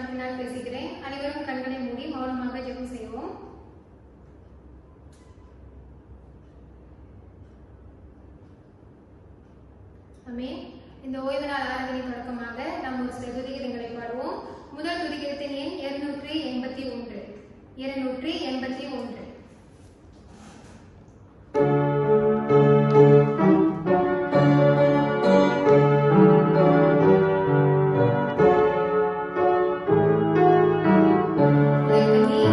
நான் பின்னால் பேசுகிறேன் அனைவரும் கண்களை மூடி மௌனமாக ஜெபம் செய்வோம் ஆமென் இந்த ஓய்வு நாள் ஆராதனை தொடக்கமாக நாம் ஒரு சில துதிகரங்களை பாடுவோம் முதல் துதிகரத்தின் எண் இருநூற்றி எண்பத்தி ஒன்று இருநூற்றி எண்பத்தி ஒன்று முதல் துதி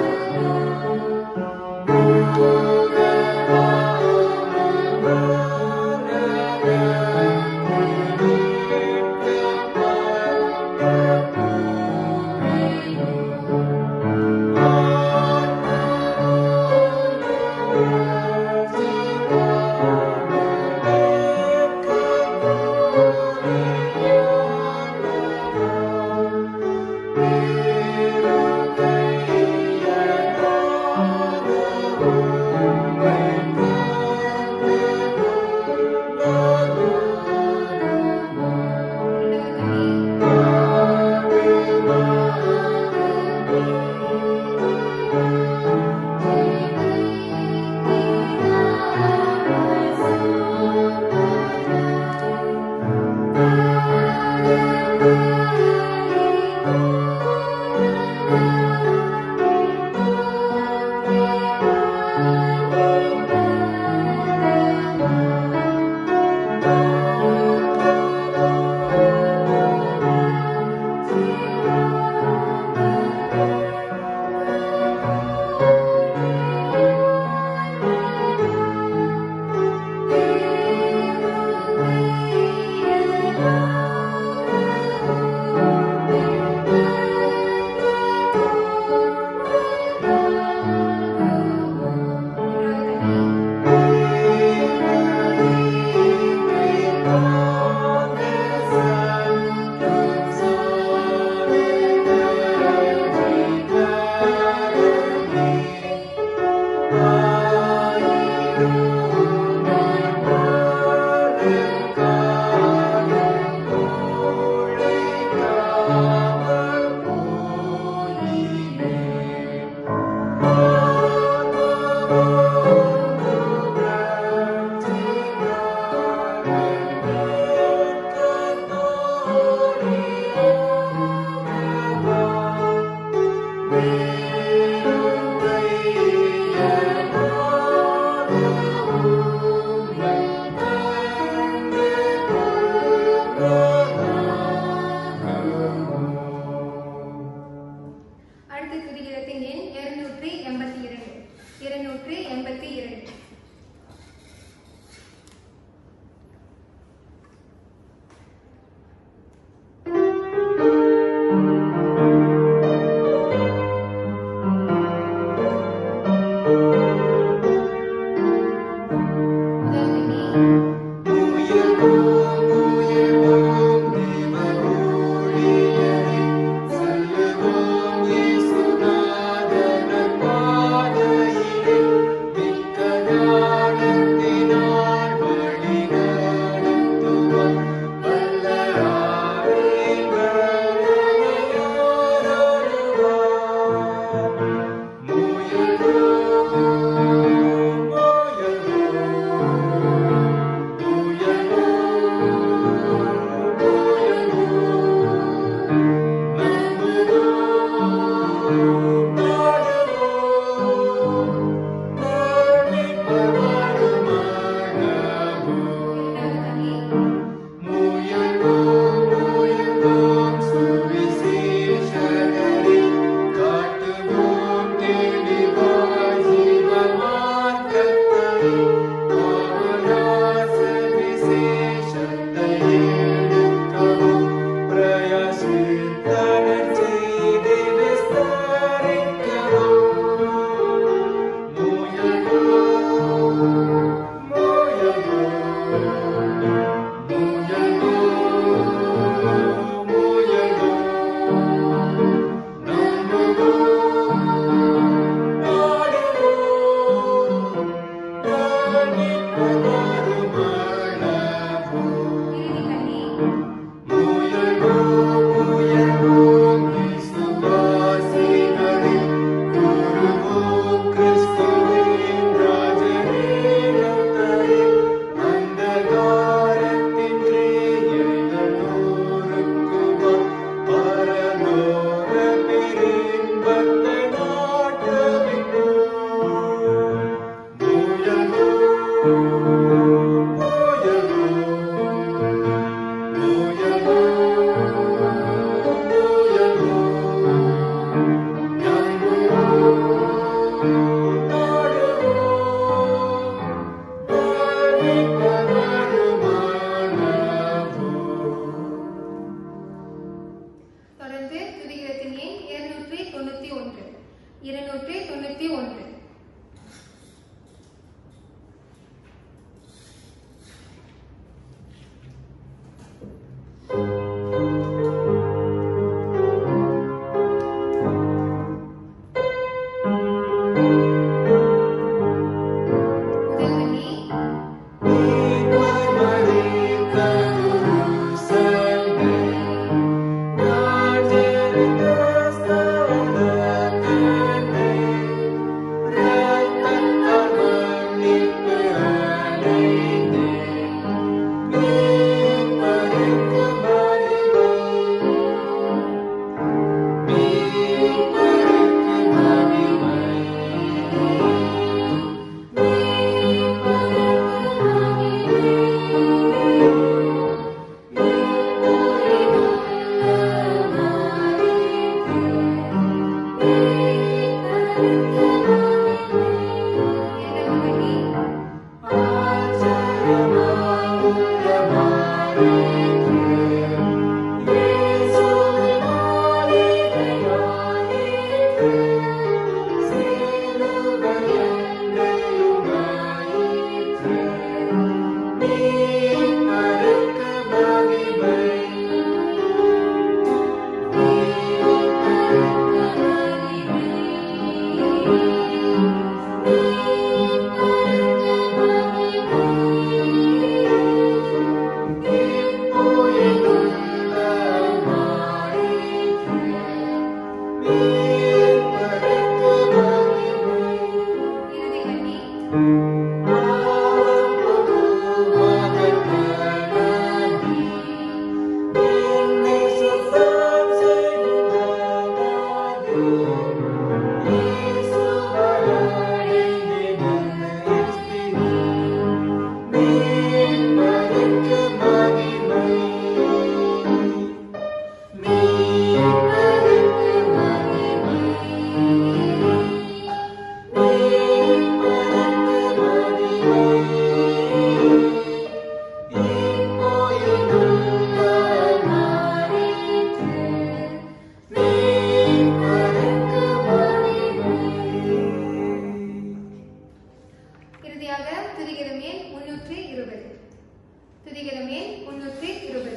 Thank தொடர்ந்து துதிகரத்தின் எண் இருநூற்றி தொண்ணூத்தி ஒன்று இருநூற்றி தொண்ணூத்தி ஒன்று முதல் வரி இரண்டாவது வரி இறுதி வரி இறுதியாக துதிகரம் எண் முன்னூற்றி இருபது துதிகரம் எண் முன்னூற்றி இருபது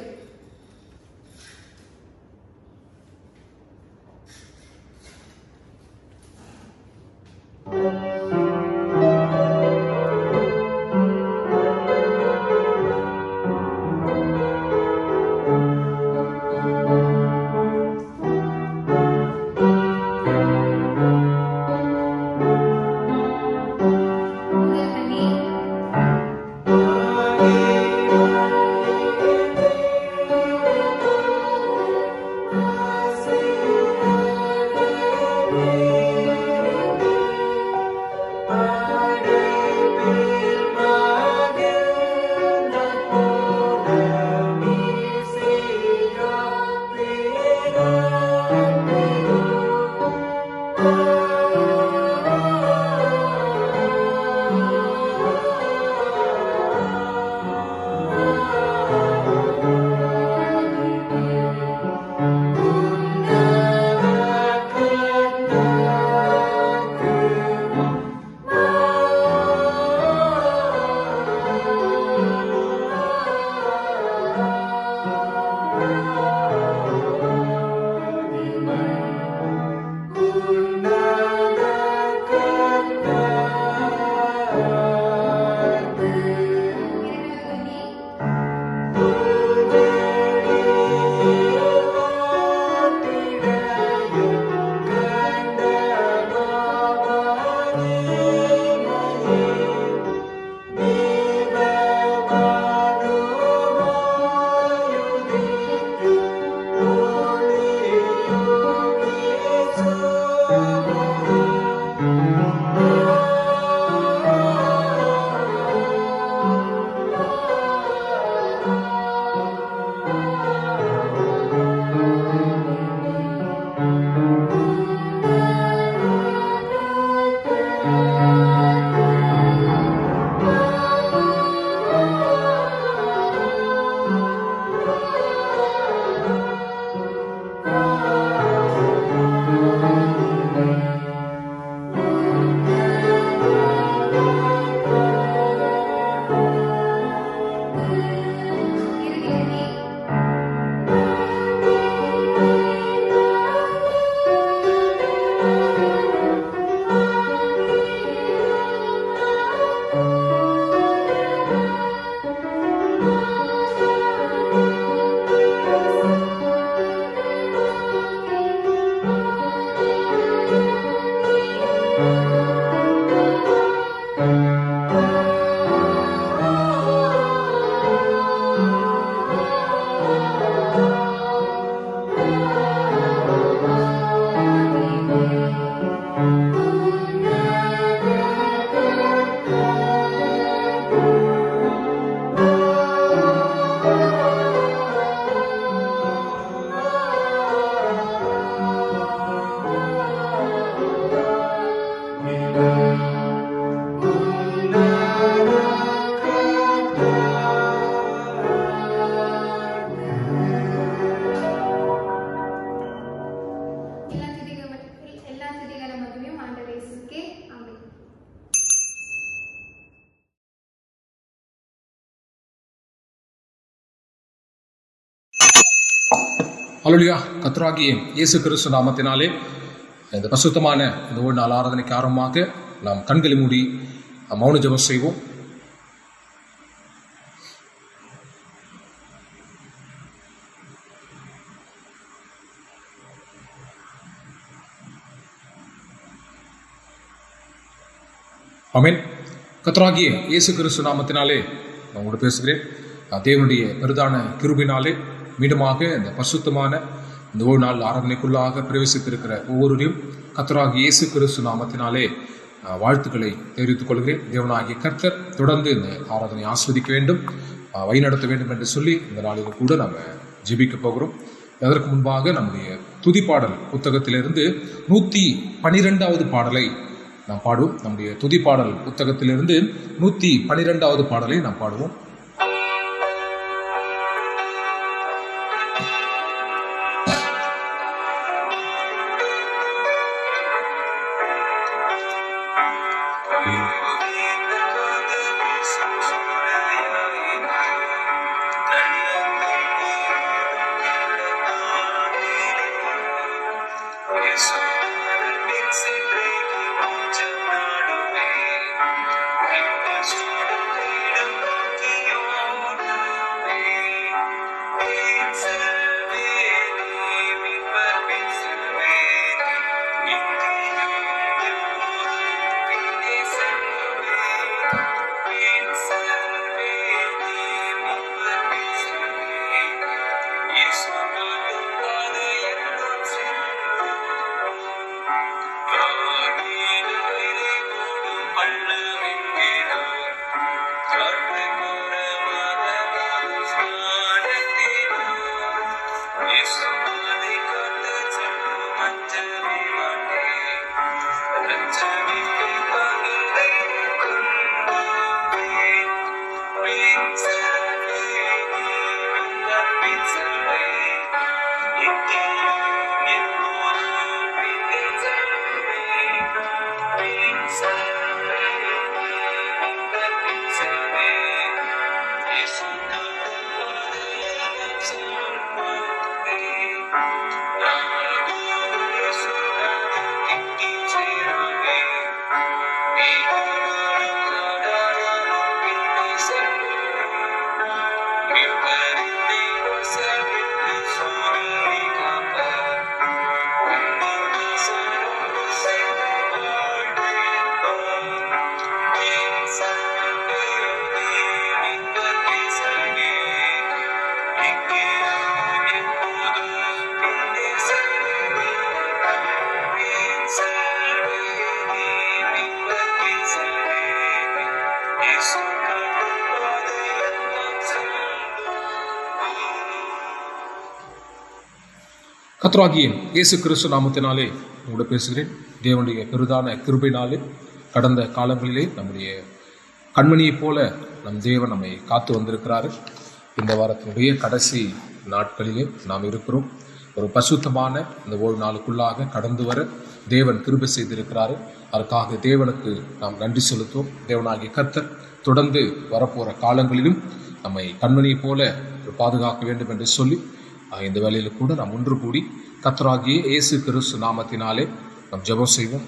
முதல் வரி அலுலியா கத்ராகிய இயேசு கிறிஸ்து நாமத்தினாலே இந்த பசுத்தமான இந்த ஒரு நாள் ஆராதனைக்கு ஆரம்பமாக நாம் கண்களை மூடி மௌன ஜெபம் செய்வோம் அமேன் கத்ராகிய இயேசு கிறிஸ்து நாமத்தினாலே நான் உங்களோட பேசுகிறேன் அஹ் தேவனுடைய பெரிதான கிருபினாலே மீண்டுமாக இந்த பசுத்தமான இந்த ஒரு நாள் ஆராதனைக்குள்ளாக பிரவேசித்திருக்கிற ஒவ்வொருவரையும் கத்தராகிய இயேசு கிறிஸ்து நாமத்தினாலே அஹ், வாழ்த்துக்களை தெரிவித்துக் கொள்கிறேன் தேவனாகிய கர்த்தர் தொடர்ந்து இந்த ஆராதனை ஆஸ்வதிக்க வேண்டும் அஹ், வழிநடத்த வேண்டும் என்று சொல்லி இந்த நாளிலும் கூட நம்ம ஜெபிக்க போகிறோம் அதற்கு முன்பாக நம்முடைய துதிப்பாடல் புத்தகத்திலிருந்து நூற்றி பனிரெண்டாவது பாடலை நாம் பாடுவோம் நம்முடைய துதிப்பாடல் புத்தகத்திலிருந்து நூற்றி பனிரெண்டாவது பாடலை நாம் பாடுவோம் கத்ராகிய இயேசு கிறிஸ்து நாமத்தினாலே உங்களோட பேசுகிறேன் தேவனுடைய பெரிதான கிருபைனாலே கடந்த காலங்களிலே நம்முடைய கண்மணியைப் போல நம் தேவன் நம்மை காத்து வந்திருக்கிறாரு இந்த வாரத்தினுடைய கடைசி நாட்களிலே நாம் இருக்கிறோம் ஒரு பசுத்தமான இந்த ஒரு நாளுக்குள்ளாக கடந்து வர தேவன் கிருபை செய்திருக்கிறாரு அதற்காக தேவனுக்கு நாம் நன்றி செலுத்துவோம் தேவனாகிய கர்த்தர் தொடர்ந்து வரப்போகிற காலங்களிலும் நம்மை கண்மணியைப் போல பாதுகாக்க வேண்டும் என்று சொல்லி ஆஹ் இந்த வேளையில கூட நாம் ஒன்று கூடி கத்தராகிய இயேசு கிறிஸ்து நாமத்தினாலே நாம் ஜெபம் செய்வோம்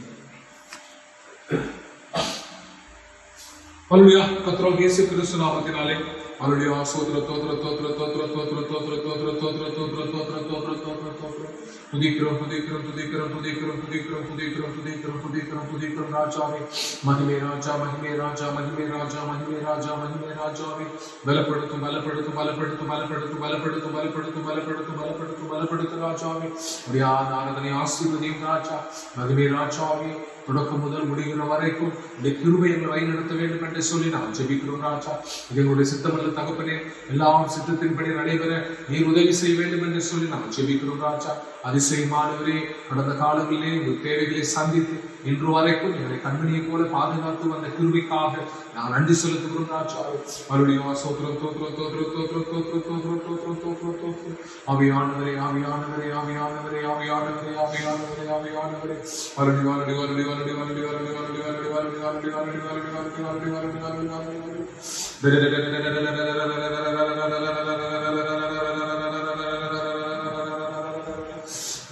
அல்லேலூயா கத்தராகிய இயேசு கிறிஸ்து நாமத்தினாலே அல்லேலூயா ஸ்தோத்திர தோத்திர தோத்திர தோத்திர தோத்திர தோத்திர தோத்திர தோத்திர தோத்திர தோத்திர தோத்திர தோத்திர தோத்திர துதிக்கிறோம் துதிக்கிறோம் துதிக்கிறோம் துதிக்கிறோம் துதிக்கிறோம் துதிக்கிறோம் துதிக்கிறோம் துதிக்கிறோம் துதிக்கிறோம் ராஜாவே மகிமே ராஜா மகிமே ராஜா மகிமே ராஜா மகிமே ராஜா மகிமே ராஜாவே பலப்படுத்தும் பலப்படுத்தும் பலப்படுத்தும் பலப்படுத்தும் பலப்படுத்தும் பலப்படுத்தும் பலப்படுத்தும் பலப்படுத்தும் பலப்படுத்தும் ராஜாவே அப்படியா ஆராதனை ஆசீர்வதியும் ராஜா மகிமே ராஜாவே தொடக்கம் முதல் முடிகிற வரைக்கும் இந்த கிருபை எங்களை வழிநடத்த வேண்டும் என்று சொல்லி நாம் ஜெபிக்கிறோம் ராஜா இது எங்களுடைய சித்தமல்ல தகப்பனே எல்லாம் சித்தத்தின்படி நடைபெற நீர் உதவி செய்ய வேண்டும் என்று சொல்லி நாம் ஜெபிக்கிறோம் ராஜா அதிசயமானவரே கடந்த காலங்களிலே உங்கள் தேவைகளை சந்தித்து இன்று வரைக்கும் எங்களை கண்மணியை போல பாதுகாத்து வந்த கிருபிக்காக நான் நன்றி செலுத்துகிறோம் ராஜா மறுபடியும் சோத்திரம் தோத்திரம் தோத்திரம் தோத்திரம் தோத்திரம் தோத்திரம் தோத்திரம் தோத்திரம் தோத்திரம் ஆவியானவரே ஆவியானவரே ஆவியானவரே ஆவியானவரே ஆவியானவரே ஆவியானவரே மறுபடி மறுபடி மறுபடி மறுபடி மறுபடி மறுபடி மறுபடி மறுபடி மறுபடி மறுபடி மறுபடி மறுபடி மறுபடி மறுபடி மறுபடி மறுபடி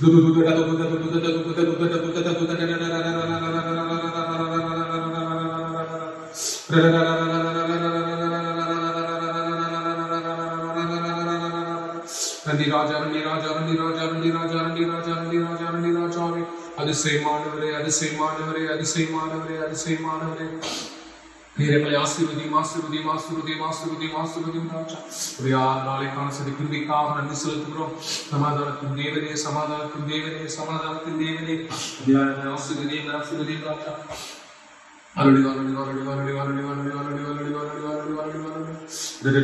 நன்றி ராஜா நன்றி ராஜா நன்றி ராஜா நன்றி ராஜா நன்றி ராஜா நன்றி ராஜா நன்றி ராஜாவே அதிசயமானவரே அதிசயமானவரே அதிசயமானவரே அதிசயமானவரே நீர் எங்களை ஆசீர்வதியும் ஆசீர்வதியும் ஆசீர்வதியும் ஆசீர்வதியும் ஆசீர்வதியும் ராஜா ஒரு யார் நாளை காண சதி கிருபிக்காக நன்றி செலுத்துகிறோம் சமாதானத்தின் தேவனே சமாதானத்தின் தேவனே சமாதானத்தின் தேவனே தியானங்களை ஆசீர்வதியும் ஆசீர்வதியும் ராஜா அருளி அருளி அருளி அருளி அருளி அருளி அருளி அருளி அருளி அருளி அருளி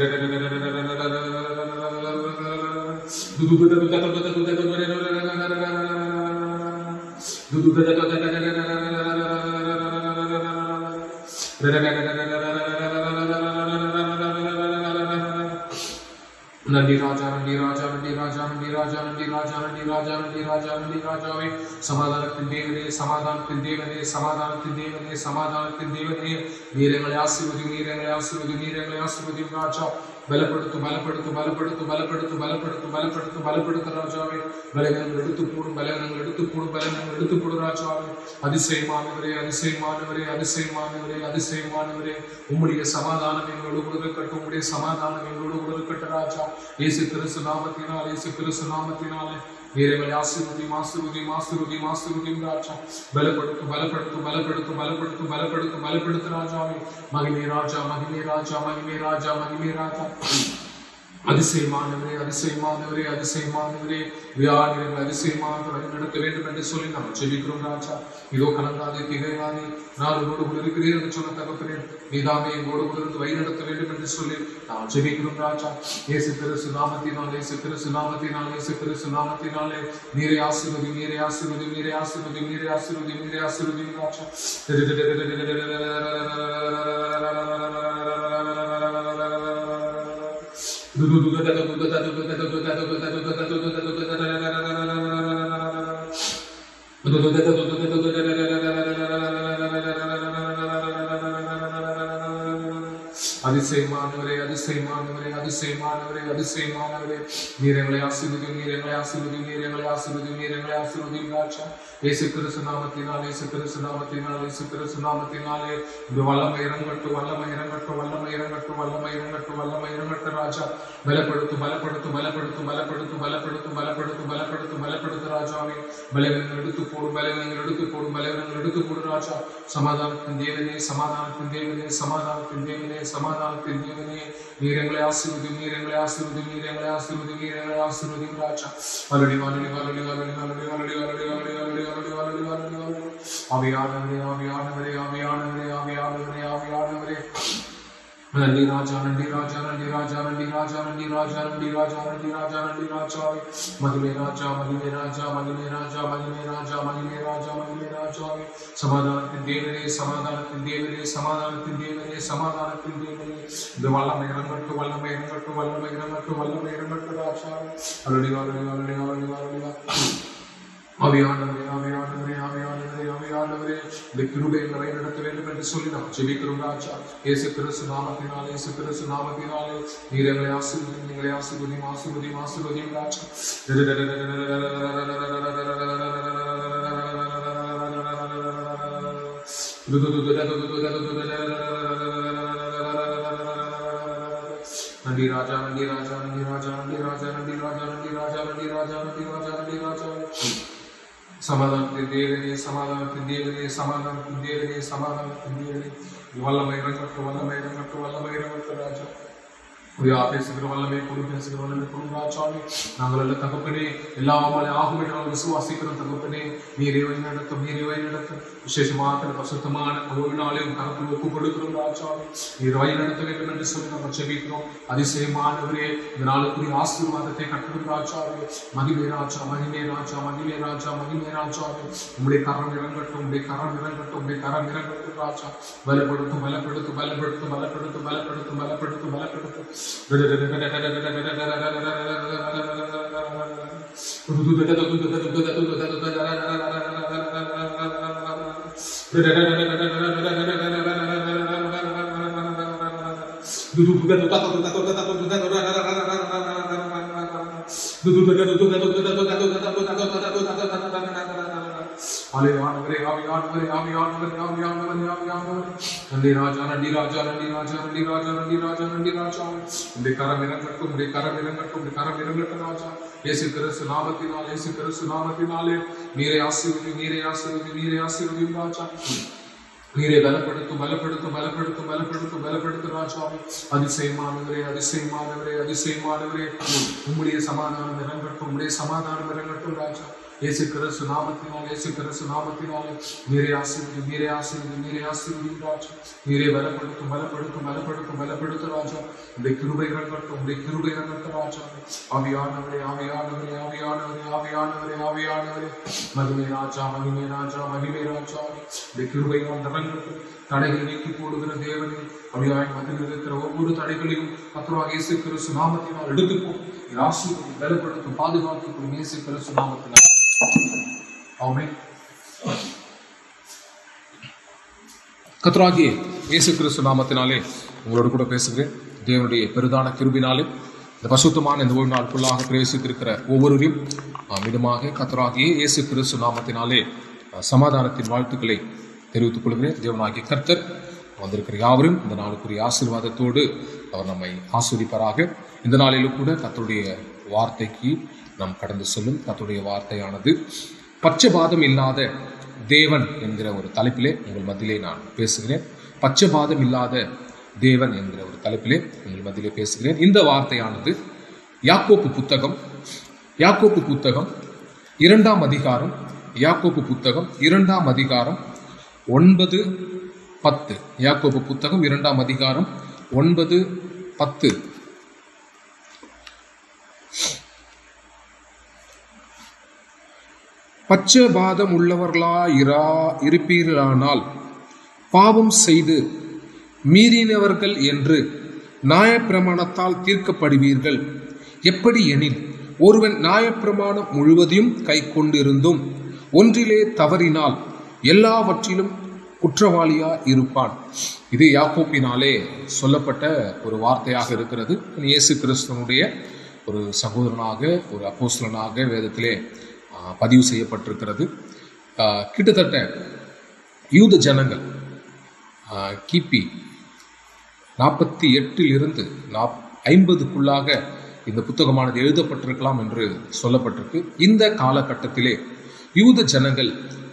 நன்றி ராஜா நன்றி ராஜா நன்றி ராஜா நன்றி ராஜா நன்றி ராஜா நன்றி ராஜா நன்றி ராஜா நன்றி ராஜாவே சமாதானத்தின் தேவனே சமாதானத்தின் தேவனே சமாதானத்தின் தேவனே சமாதானத்தின் தேவனே நீர் எங்களை ஆசீர்வதி நீர் எங்களை ஆசீர்வதி நீர் எங்களை ஆசீர்வதி ராஜா பலப்படுத்து பலப்படுத்து பலப்படுத்து பலப்படுத்து பலப்படுத்து பலப்படுத்து பலப்படுத்து ராஜாவே பலவீனங்கள் எடுத்து போடும் பலவீனங்கள் எடுத்து போடும் பலவீனங்கள் எடுத்து போடும் ராஜாவே அதிசயமானவரே அதிசயமானவரே அதிசயமானவரே அதிசயமானவரே உம்முடைய சமாதானம் எங்களோடு கூட இருக்கட்டும் உம்முடைய சமாதானம் எங்களோடு கூட இருக்கட்டும் ராஜா இயேசு கிறிஸ்து நாமத்தினால் இயேசு கிறிஸ்து நாமத்தினாலே வீரங்களை ஆசீர்வதி ஆசீர்வதி ஆசீர்வதி ஆசீர்வதி ராஜா பலப்படுத்து பலப்படுத்து பலப்படுத்து பலப்படுத்து பலப்படுத்து பலப்படுத்து ராஜாவே மகிமே ராஜா மகிமே ராஜா மகிமே ராஜா மகிமே ராஜா அதிசயமானவரே அதிசயமானவரே அதிசயமானவரே வியாதிகள் அதிசயமாக நடக்க வேண்டும் என்று சொல்லி நாம் ஜெபிக்கிறோம் ராஜா இதோ கலங்காதே திகையாதே நான் உன்னோடு கூட இருக்கிறேன் என்று சொன்ன தகப்பனே நீதாமே எங்களோடு கூட இருந்து வழிநடத்த வேண்டும் என்று சொல்லி நாம் ஜெபிக்கிறோம் ராஜா இயேசு கிறிஸ்து நாமத்தினாலே இயேசு கிறிஸ்து நாமத்தினாலே இயேசு கிறிஸ்து நாமத்தினாலே நீரை ஆசீர்வதி நீரை ஆசீர்வதி நீரை ஆசீர்வதி நீரை ஆசீர்வதி நீரை ஆசீர்வதி ராஜா அதிசயமானவரே அதிசயமானவரே அதிசயமானவரே அதிசயமானவரே நீர் எங்களை ஆசீர்வதி நீர் எங்களை ஆசீர்வதி நீர் எங்களை ஆசீர்வதி நீர் எங்களை ஆசீர்வதி ராஜா இயேசு கிறிஸ்து நாமத்தினாலே இயேசு கிறிஸ்து நாமத்தினாலே இயேசு கிறிஸ்து நாமத்தினாலே இந்த வல்லமை இறங்கட்டு வல்லமை இறங்கட்டு வல்லமை இறங்கட்டு வல்லமை இறங்கட்டு வல்லமை இறங்கட்டு ராஜா பலப்படுத்து பலப்படுத்து பலப்படுத்து பலப்படுத்து பலப்படுத்து பலப்படுத்து பலப்படுத்து பலப்படுத்து ராஜாவே பலவீனங்கள் எடுத்து போடும் பலவீனங்கள் எடுத்து போடும் பலவீனங்கள் எடுத்து போடும் ராஜா சமாதானத்தின் தேவனே சமாதானத்தின் தேவனே சமாதானத்தின் தேவனே சமாதானத்தின் தேவனே நீர் எங்களை ஆசீர்வதி நீர் எங்களை ஆசீர்வதி நீர் எங்களை ஆசீர்வதி நீர் எங்களை ஆசீர்வதி ராஜா வலடி வலடி வலடி வலடி வலடி வலடி வலடி வலடி வலடி வலடி வலடி வலடி வலடி ஆவியானவரே ஆவியானவரே ஆவியானவரே ஆவியானவரே ஆவியானவரே நன்றி ராஜா நன்றி ராஜா நன்றி ராஜா நன்றி ராஜா நன்றி ராஜா நன்றி ராஜா நன்றி ராஜா நன்றி ராஜா மகிமே ராஜா மகிமே ராஜா மகிமே ராஜா மகிமே ராஜா மகிமே ராஜா மகிமே ராஜாவே சமாதானத்தின் தேவனே சமாதானத்தின் தேவனே சமாதானத்தின் தேவனே சமாதானத்தின் தேவனே இந்த வல்லமை இறங்கட்டு வல்லமை இறங்கட்டு வல்லமை இறங்கட்டு வல்லமை இறங்கட்டு ராஜா அருளி அருளி அருளி அருளி அருளி ஆவியானவரே ஆவியானவரே ஆவியானவரே ஆவியானவரே இந்த கிருபையை நிறைய நடத்த வேண்டும் என்று சொல்லி நாம் ஜெபிக்கிறோம் ராஜா இயேசு கிறிஸ்து நாமத்தினாலே இயேசு கிறிஸ்து நாமத்தினாலே நீர் எங்களை ஆசீர்வதியும் எங்களை ஆசீர்வதியும் ஆசீர்வதியும் ஆசீர்வதியும் ராஜா நன்றி ராஜா நன்றி ராஜா நன்றி ராஜா நன்றி ராஜா நன்றி ராஜா நன்றி ராஜா நன்றி ராஜா நன்றி ராஜா நன்றி ராஜா சமாதானத்தின் தேவனே சமாதானத்தின் தேவனே சமாதானத்தின் தேவனே சமாதானத்தின் தேவனே வல்லமை இறங்கட்டு வல்லமை இறங்கட்டு வல்லமை இறங்கட்டு ராஜா உயா பேசுகிற வல்லமை கொடு பேசுகிற வல்லமை கொடு ராஜாவே நாங்கள் எல்லாம் தகப்பனே எல்லாமே ஆகும் என்று நாங்கள் விசுவாசிக்கிறோம் தகப்பனே நீரை வழி நடத்தும் நீரை வழி நடத்தும் விசேஷமாக பசுத்தமான ஒவ்வொரு நாளையும் கருத்தில் ஒப்பு கொடுக்கிறோம் ராஜாவே நீர் வழி நடத்த வேண்டும் என்று சொல்லி நாங்கள் ஜெபிக்கிறோம் அதிசயமானவரே இந்த நாளுக்குரிய ஆசீர்வாதத்தை கட்டணும் ராஜாவே மகிமே ராஜா மகிமே ராஜா மகிமே ராஜா மகிமே ராஜாவே உம்முடைய கரம் இறங்கட்டும் உம்முடைய கரம் இறங்கட்டும் உம்முடைய கரம் இறங்கட்டும் ராஜா பலப்படுத்தும் பலப்படுத்தும் பலப்படுத்தும் பலப்படுத்தும் பலப்படுத்தும் பலப்படுத்தும் பலப்படுத்தும் ஆவியானவரே ஆவியானவரே ஆவியானவரே ஆவியானவரே ஆவியானவரே நன்றி ராஜா நன்றி ராஜா நன்றி ராஜா நன்றி ராஜா நன்றி ராஜா நன்றி ராஜா உடைய கரம் இறங்கட்டும் உடைய கரம் இறங்கட்டும் உடைய கரம் இறங்கட்டும் ராஜா இயேசு கிறிஸ்து நாமத்தினால் இயேசு கிறிஸ்து நாமத்தினாலே நீரை ஆசீர்வதி நீரை ஆசீர்வதி நீரை ஆசீர்வதி ராஜா நீரை பலப்படுத்தும் பலப்படுத்தும் பலப்படுத்தும் பலப்படுத்தும் பலப்படுத்தும் ராஜாவே அதிசயமானவரே அதிசயமானவரே அதிசயமானவரே உம்முடைய சமாதானம் இறங்கட்டும் உம்முடைய சமாதானம் இறங்கட்டும் ராஜா இயேசு கிறிஸ்து நாமத்தினால் இயேசு கிறிஸ்து நாமத்தினாலே நீரை ஆசீர்வதி நீரை ஆசீர்வதி நீரை ஆசீர்வதி ராஜா நீரை பலப்படுத்தும் பலப்படுத்தும் பலப்படுத்தும் பலப்படுத்தும் ராஜா உடைய கிருபை இறங்கட்டும் உடைய கிருபை இறங்கட்டும் ராஜா ஆவியானவரே ஆவியானவரே ஆவியானவரே ஆவியானவரே ஆவியானவரே மகிமை ராஜா மகிமை ராஜா மகிமை ராஜா உடைய கிருபையால் இறங்கட்டும் தடைகளை நீக்கி போடுகிற தேவனே அவியாய் மதில் இருக்கிற ஒவ்வொரு தடைகளையும் கத்தராக இயேசு கிறிஸ்து நாமத்தினால் எடுத்துப்போம் ஆசீர்வதி பலப்படுத்தும் பாதுகாத்துக்கும் இயேசு கிறிஸ்து நாமத்தினால் ஆமென் கத்ராகிய இயேசு கிறிஸ்து நாமத்தினாலே உங்களோடு கூட பேசுகிறேன் தேவனுடைய பெரிதான கிருபினாலே இந்த பசுத்தமான இந்த ஒரு நாளுக்குள்ளாக பிரவேசித்திருக்கிற ஒவ்வொருவரையும் ஆ, மிதமாக கத்தராகிய இயேசு கிறிஸ்து நாமத்தினாலே ஆ, சமாதானத்தின் வாழ்த்துக்களை தெரிவித்துக் கொள்கிறேன் தேவனாகிய கர்த்தர் வந்திருக்கிற யாவரும் இந்த நாளுக்குரிய ஆசீர்வாதத்தோடு அவர் நம்மை ஆஸ்வதிப்பாராக இந்த நாளிலும் கூட கர்த்தருடைய வார்த்தைக்கு நாம் கடந்து செல்லும் கர்த்தருடைய வார்த்தையானது பட்சபாதம் இல்லாத தேவன் என்கிற ஒரு தலைப்பிலே உங்கள் மத்தியிலே நான் பேசுகிறேன் பட்சபாதம் இல்லாத தேவன் என்கிற ஒரு தலைப்பிலே உங்கள் மத்தியிலே பேசுகிறேன் இந்த வார்த்தையானது யாக்கோப்பு புத்தகம் யாக்கோப்பு புத்தகம் இரண்டாம் அதிகாரம் யாக்கோப்பு புத்தகம் இரண்டாம் அதிகாரம் ஒன்பது பத்து யாக்கோப்பு புத்தகம் இரண்டாம் அதிகாரம் ஒன்பது பத்து பட்சபாதம் உள்ளவர்களா இரா இருப்பீர்களானால் பாவம் செய்து மீறினவர்கள் என்று நியாயப்பிரமாணத்தால் தீர்க்கப்படுவீர்கள் எப்படி எனில் ஒருவன் நியாயப்பிரமாணம் முழுவதையும் கை கொண்டிருந்தும் ஒன்றிலே தவறினால் எல்லாவற்றிலும் குற்றவாளியா இருப்பான் இது யாக்கோப்பினாலே சொல்லப்பட்ட ஒரு வார்த்தையாக இருக்கிறது இயேசு கிறிஸ்தனுடைய ஒரு சகோதரனாக ஒரு அப்போஸ்தலனாக வேதத்திலே ஆ, பதிவு செய்யப்பட்டிருக்கிறது ஆ, கிட்டத்தட்ட யூத ஜனங்கள் ஆ, கிபி நாற்பத்தி எட்டில் இருந்து நாப் ஐம்பதுக்குள்ளாக இந்த புத்தகமானது எழுதப்பட்டிருக்கலாம் என்று சொல்லப்பட்டிருக்கு இந்த காலகட்டத்திலே யூத ஜனங்கள்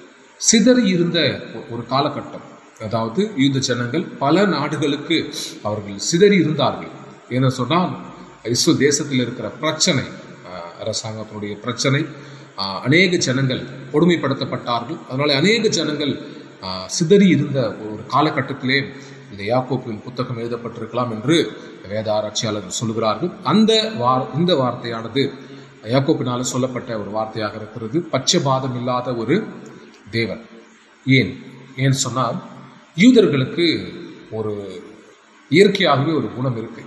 சிதறி இருந்த ஒரு காலகட்டம் அதாவது யூத ஜனங்கள் பல நாடுகளுக்கு அவர்கள் சிதறி இருந்தார்கள் என்ன சொன்னால் இஸ்ரோ தேசத்தில் இருக்கிற பிரச்சனை ஆஹ், அரசாங்கத்தினுடைய பிரச்சனை ஆஹ், அநேக ஜனங்கள் கொடுமைப்படுத்தப்பட்டார்கள் அதனால அநேக ஜனங்கள் ஆஹ், சிதறி இருந்த ஒரு காலகட்டத்திலே இந்த யாக்கோப்பின் புத்தகம் எழுதப்பட்டிருக்கலாம் என்று வேத ஆராய்ச்சியாளர்கள் சொல்லுகிறார்கள் அந்த வார் இந்த வார்த்தையானது யாக்கோப்பினால சொல்லப்பட்ட ஒரு வார்த்தையாக இருக்கிறது பட்சபாதம் இல்லாத ஒரு தேவன் ஏன் ஏன் சொன்னால் யூதர்களுக்கு ஒரு இயற்கையாகவே ஒரு குணம் இருக்கு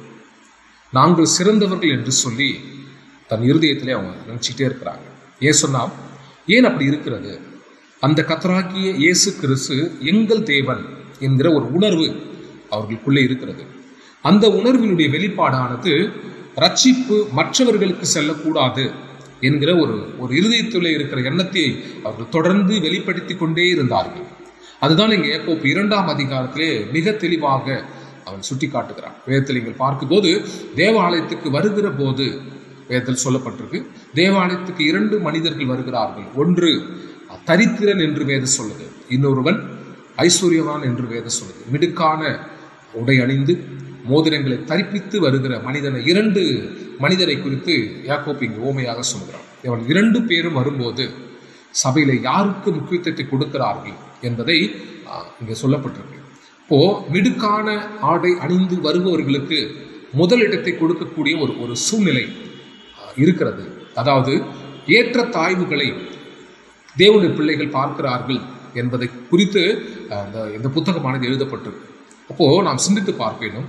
நாங்கள் சிறந்தவர்கள் என்று சொல்லி தன் இருதயத்திலே அவங்க நினைச்சிட்டே இருக்கிறாங்க ஏன் சொன்னா ஏன் அப்படி இருக்கிறது அந்த கத்தராகிய இயேசு கிறிஸ்து எங்கள் தேவன் என்கிற ஒரு உணர்வு அவர்களுக்குள்ளே இருக்கிறது அந்த உணர்வினுடைய வெளிப்பாடானது ரட்சிப்பு மற்றவர்களுக்கு செல்லக்கூடாது என்கிற ஒரு ஒரு இருதயத்தில் இருக்கிற எண்ணத்தை அவர்கள் தொடர்ந்து வெளிப்படுத்தி கொண்டே இருந்தார்கள் அதுதான் இங்கே ஏக்கோப்பு இரண்டாம் அதிகாரத்திலே மிக தெளிவாக அவன் சுட்டி காட்டுகிறான் வேதத்தில் நீங்கள் பார்க்கும்போது தேவாலயத்துக்கு வருகிற போது வேதத்தில் சொல்லப்பட்டிருக்கு தேவாலயத்துக்கு இரண்டு மனிதர்கள் வருகிறார்கள் ஒன்று தரித்திரன் என்று வேதம் சொல்லுது இன்னொருவன் ஐஸ்வர்யவான் என்று வேதம் சொல்லுது மிடுக்கான உடை அணிந்து மோதிரங்களை தரிப்பித்து வருகிற மனிதனை இரண்டு மனிதரை குறித்து யாக்கோப் இங்கு ஓமையாக சொல்கிறான் அவன் இரண்டு பேரும் வரும்போது சபையில யாருக்கு முக்கியத்துவத்தை கொடுக்கிறார்கள் என்பதை ஆ, இங்கே சொல்லப்பட்டிருக்கு இப்போ மிடுக்கான ஆடை அணிந்து வருபவர்களுக்கு முதலிடத்தை கொடுக்கக்கூடிய ஒரு ஒரு சூழ்நிலை ஆ, இருக்கிறது அதாவது ஏற்ற தாய்வுகளை தேவனுடைய பிள்ளைகள் பார்க்கிறார்கள் என்பதை குறித்து அஹ், இந்த இந்த புத்தகமானது எழுதப்பட்டிருக்கு அப்போ நாம் சிந்தித்து பார்க்கணும்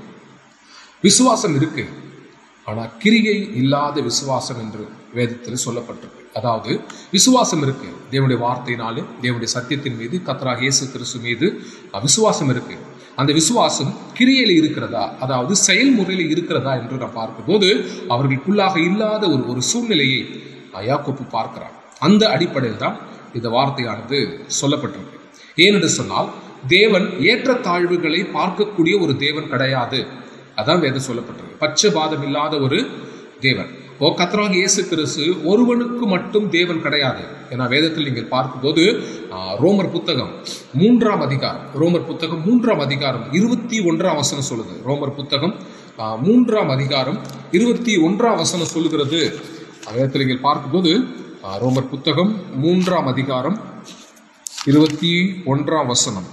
விசுவாசம் இருக்கு ஆனா கிரியை இல்லாத விசுவாசம் என்று வேதத்தில் சொல்லப்பட்டிருக்கு அதாவது விசுவாசம் இருக்கு தேவனுடைய வார்த்தையினாலே தேவனுடைய சத்தியத்தின் மீது கத்தராக இயேசு கிறிஸ்து மீது அஹ், விசுவாசம் இருக்கு அந்த விசுவாசம் கிரியையில் இருக்கிறதா அதாவது செயல்முறையில் இருக்கிறதா என்று நாம் பார்க்கும்போது அவர்களுக்குள்ளாக இல்லாத ஒரு ஒரு சூழ்நிலையை யாக்கோப்பு பார்க்கிறார் அந்த அடிப்படையில் தான் இந்த வார்த்தையானது சொல்லப்பட்டிருக்கு ஏனென்று சொன்னால் தேவன் ஏற்றத்தாழ்வுகளை பார்க்கக்கூடிய ஒரு தேவன் கிடையாது அதான் வேதம் சொல்லப்பட்டிருக்கு பட்சபாதம் இல்லாத ஒரு தேவன் ஓ கத்தராக இயேசு கிறிஸ்து ஒருவனுக்கு மட்டும் தேவன் கிடையாது ஏன்னா வேதத்தில் நீங்கள் பார்க்கும்போது ஆ, ரோமர் புத்தகம் மூன்றாம் அதிகாரம் ரோமர் புத்தகம் மூன்றாம் அதிகாரம் இருபத்தி ஒன்றாம் வசனம் சொல்லுது ரோமர் புத்தகம் ஆ, மூன்றாம் அதிகாரம் இருபத்தி ஒன்றாம் வசனம் சொல்லுகிறது வேதத்தில் நீங்கள் பார்க்கும்போது ஆ, ரோமர் புத்தகம் மூன்றாம் அதிகாரம் இருபத்தி ஒன்றாம் வசனம்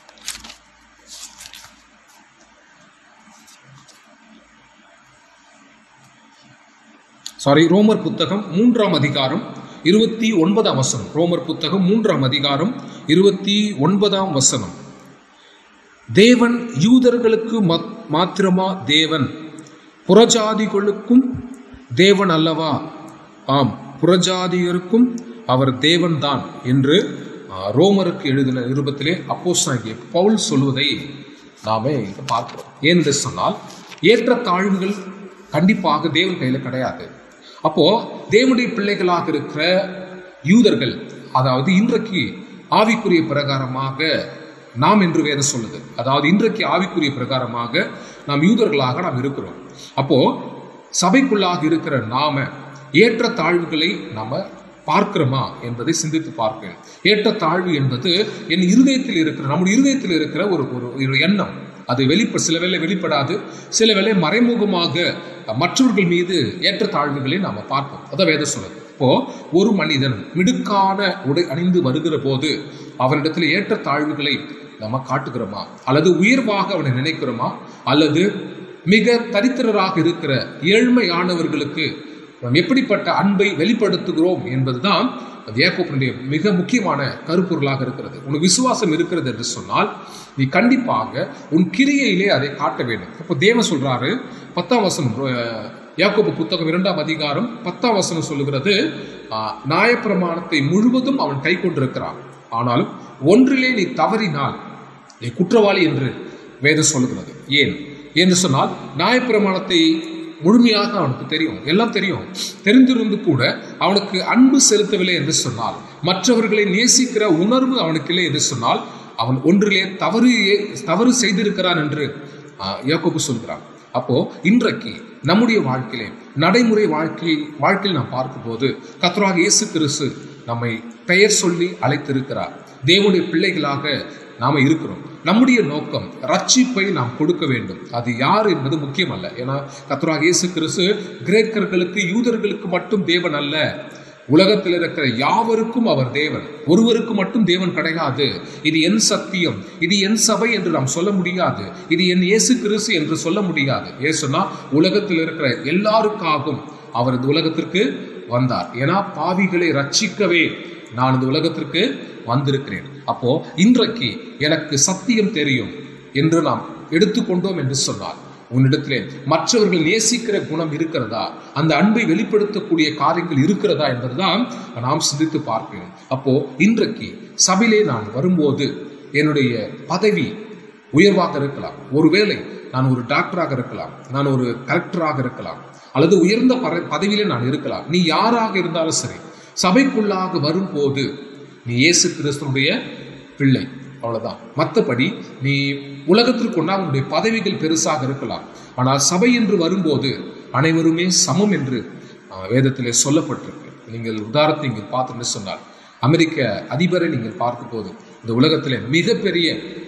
சாரி ரோமர் புத்தகம் மூன்றாம் அதிகாரம் இருபத்தி ஒன்பதாம் வசனம் ரோமர் புத்தகம் மூன்றாம் அதிகாரம் இருபத்தி ஒன்பதாம் வசனம் தேவன் யூதர்களுக்கு மத்- மாத்திரமா தேவன் புறஜாதிகளுக்கும் தேவன் அல்லவா ஆம் புறஜாதியருக்கும் அவர் தேவன்தான் என்று ஆ, ரோமருக்கு எழுதின நிருபத்திலே அப்போஸ்தலனாகிய பவுல் சொல்வதை நாமே இங்க பார்க்கிறோம் ஏனென்று சொன்னால் ஏற்றத்தாழ்வுகள் கண்டிப்பாக தேவன் கையில கிடையாது அப்போ தேவனுடைய பிள்ளைகளாக இருக்கிற யூதர்கள் அதாவது இன்றைக்கு ஆவிக்குரிய பிரகாரமாக நாம் என்று வேதம் சொல்லுது அதாவது இன்றைக்கு ஆவிக்குரிய பிரகாரமாக நாம் யூதர்களாக நாம் இருக்கிறோம் அப்போ சபைக்குள்ளாக இருக்கிற நாம ஏற்ற தாழ்வுகளை நாம பார்க்கிறோமா என்பதை சிந்தித்து பார்ப்பேன் ஏற்ற தாழ்வு என்பது என் இருதயத்தில் இருக்கிற நம்முடைய இருதயத்தில் இருக்கிற ஒரு ஒரு ஒரு எண்ணம் அது வெளிப்ப சில வேளை வெளிப்படாது சில வேளை மறைமுகமாக மற்றவர்கள் மீது ஏற்ற தாழ்வுகளை நாம பார்ப்போம் அதான் வேதம் சொல்லுது இப்போ ஒரு மனிதன் மிடுக்கான உடை அணிந்து வருகிற போது அவனிடத்தில் ஏற்ற தாழ்வுகளை நம்ம காட்டுகிறோமா அல்லது உயர்வாக அவனை நினைக்கிறோமா அல்லது மிக தரித்திரராக இருக்கிற ஏழ்மையானவர்களுக்கு நாம் எப்படிப்பட்ட அன்பை வெளிப்படுத்துகிறோம் என்பதுதான் வியாக்கோப்பனுடைய மிக முக்கியமான கருப்பொருளாக இருக்கிறது உனக்கு விசுவாசம் இருக்கிறது என்று சொன்னால் நீ கண்டிப்பாக உன் கிரியையிலே அதை காட்ட வேண்டும் இப்போ தேவன் சொல்றாரு பத்தாம் வசனம் அஹ், யாக்கோபு புத்தகம் இரண்டாம் அதிகாரம் பத்தாம் வசனம் சொல்லுகிறது ஆஹ், நியாயப்பிரமாணத்தை முழுவதும் அவன் கை கொண்டிருக்கிறான் ஆனாலும் ஒன்றிலே நீ தவறினால் நீ குற்றவாளி என்று வேதம் சொல்லுகிறது ஏன் என்று சொன்னால் நியாயப்பிரமாணத்தை முழுமையாக அவனுக்கு தெரியும் எல்லாம் தெரியும் தெரிந்திருந்து கூட அவனுக்கு அன்பு செலுத்தவில்லை என்று சொன்னால் மற்றவர்களை நேசிக்கிற உணர்வு அவனுக்கு இல்லை என்று சொன்னால் அவன் ஒன்றிலே தவறு தவறு செய்திருக்கிறான் என்று ஆஹ், யாக்கோபு சொல்கிறான் அப்போ இன்றைக்கு நம்முடைய வாழ்க்கையிலே நடைமுறை வாழ்க்கை வாழ்க்கையில் நாம் பார்க்கும்போது கர்த்தராக இயேசு கிறிஸ்து நம்மை பெயர் சொல்லி அழைத்திருக்கிறார் தேவனுடைய பிள்ளைகளாக நாம இருக்கிறோம் நம்முடைய நோக்கம் ரட்சிப்பை நாம் கொடுக்க வேண்டும் அது யார் என்பது முக்கியம் அல்ல ஏன்னா கர்த்தராக இயேசு கிறிஸ்து கிரேக்கர்களுக்கு யூதர்களுக்கு மட்டும் தேவன் அல்ல உலகத்தில் இருக்கிற யாவருக்கும் அவர் தேவன் ஒருவருக்கு மட்டும் தேவன் கிடையாது இது என் சத்தியம் இது என் சபை என்று நாம் சொல்ல முடியாது இது என் இயேசு கிறிஸ்து என்று சொல்ல முடியாது ஏசுனா உலகத்தில் இருக்கிற எல்லாருக்காகவும் அவர் இந்த உலகத்திற்கு வந்தார் ஏன்னா பாவிகளை ரட்சிக்கவே நான் இந்த உலகத்திற்கு வந்திருக்கிறேன் அப்போ இன்றைக்கு எனக்கு சத்தியம் தெரியும் என்று நாம் எடுத்துக்கொண்டோம் என்று சொன்னார் உன்னிடத்திலே மற்றவர்கள் நேசிக்கிற குணம் இருக்கிறதா அந்த அன்பை வெளிப்படுத்தக்கூடிய காரியங்கள் இருக்கிறதா என்பதுதான் நாம் சிந்தித்து பார்க்கணும் அப்போ இன்றைக்கு சபையிலே நான் வரும்போது என்னுடைய பதவி உயர்வாக இருக்கலாம் ஒருவேளை நான் ஒரு டாக்டராக இருக்கலாம் நான் ஒரு கலெக்டராக இருக்கலாம் அல்லது உயர்ந்த பர- பதவியிலே நான் இருக்கலாம் நீ யாராக இருந்தாலும் சரி சபைக்குள்ளாக வரும்போது நீ இயேசு கிறிஸ்துனுடைய பிள்ளை அவ்வளவுதான் மற்றபடி நீ உலகத்திற்கு கொண்டா உன்னுடைய பதவிகள் பெருசாக இருக்கலாம் ஆனால் சபை என்று வரும்போது அனைவருமே சமம் என்று ஆஹ், வேதத்திலே சொல்லப்பட்டிருக்கு நீங்கள் உதாரணத்தை நீங்கள் பார்த்தோம்னு சொன்னார் அமெரிக்க அதிபரை நீங்கள் பார்க்கும்போது இந்த உலகத்திலே மிகப்பெரிய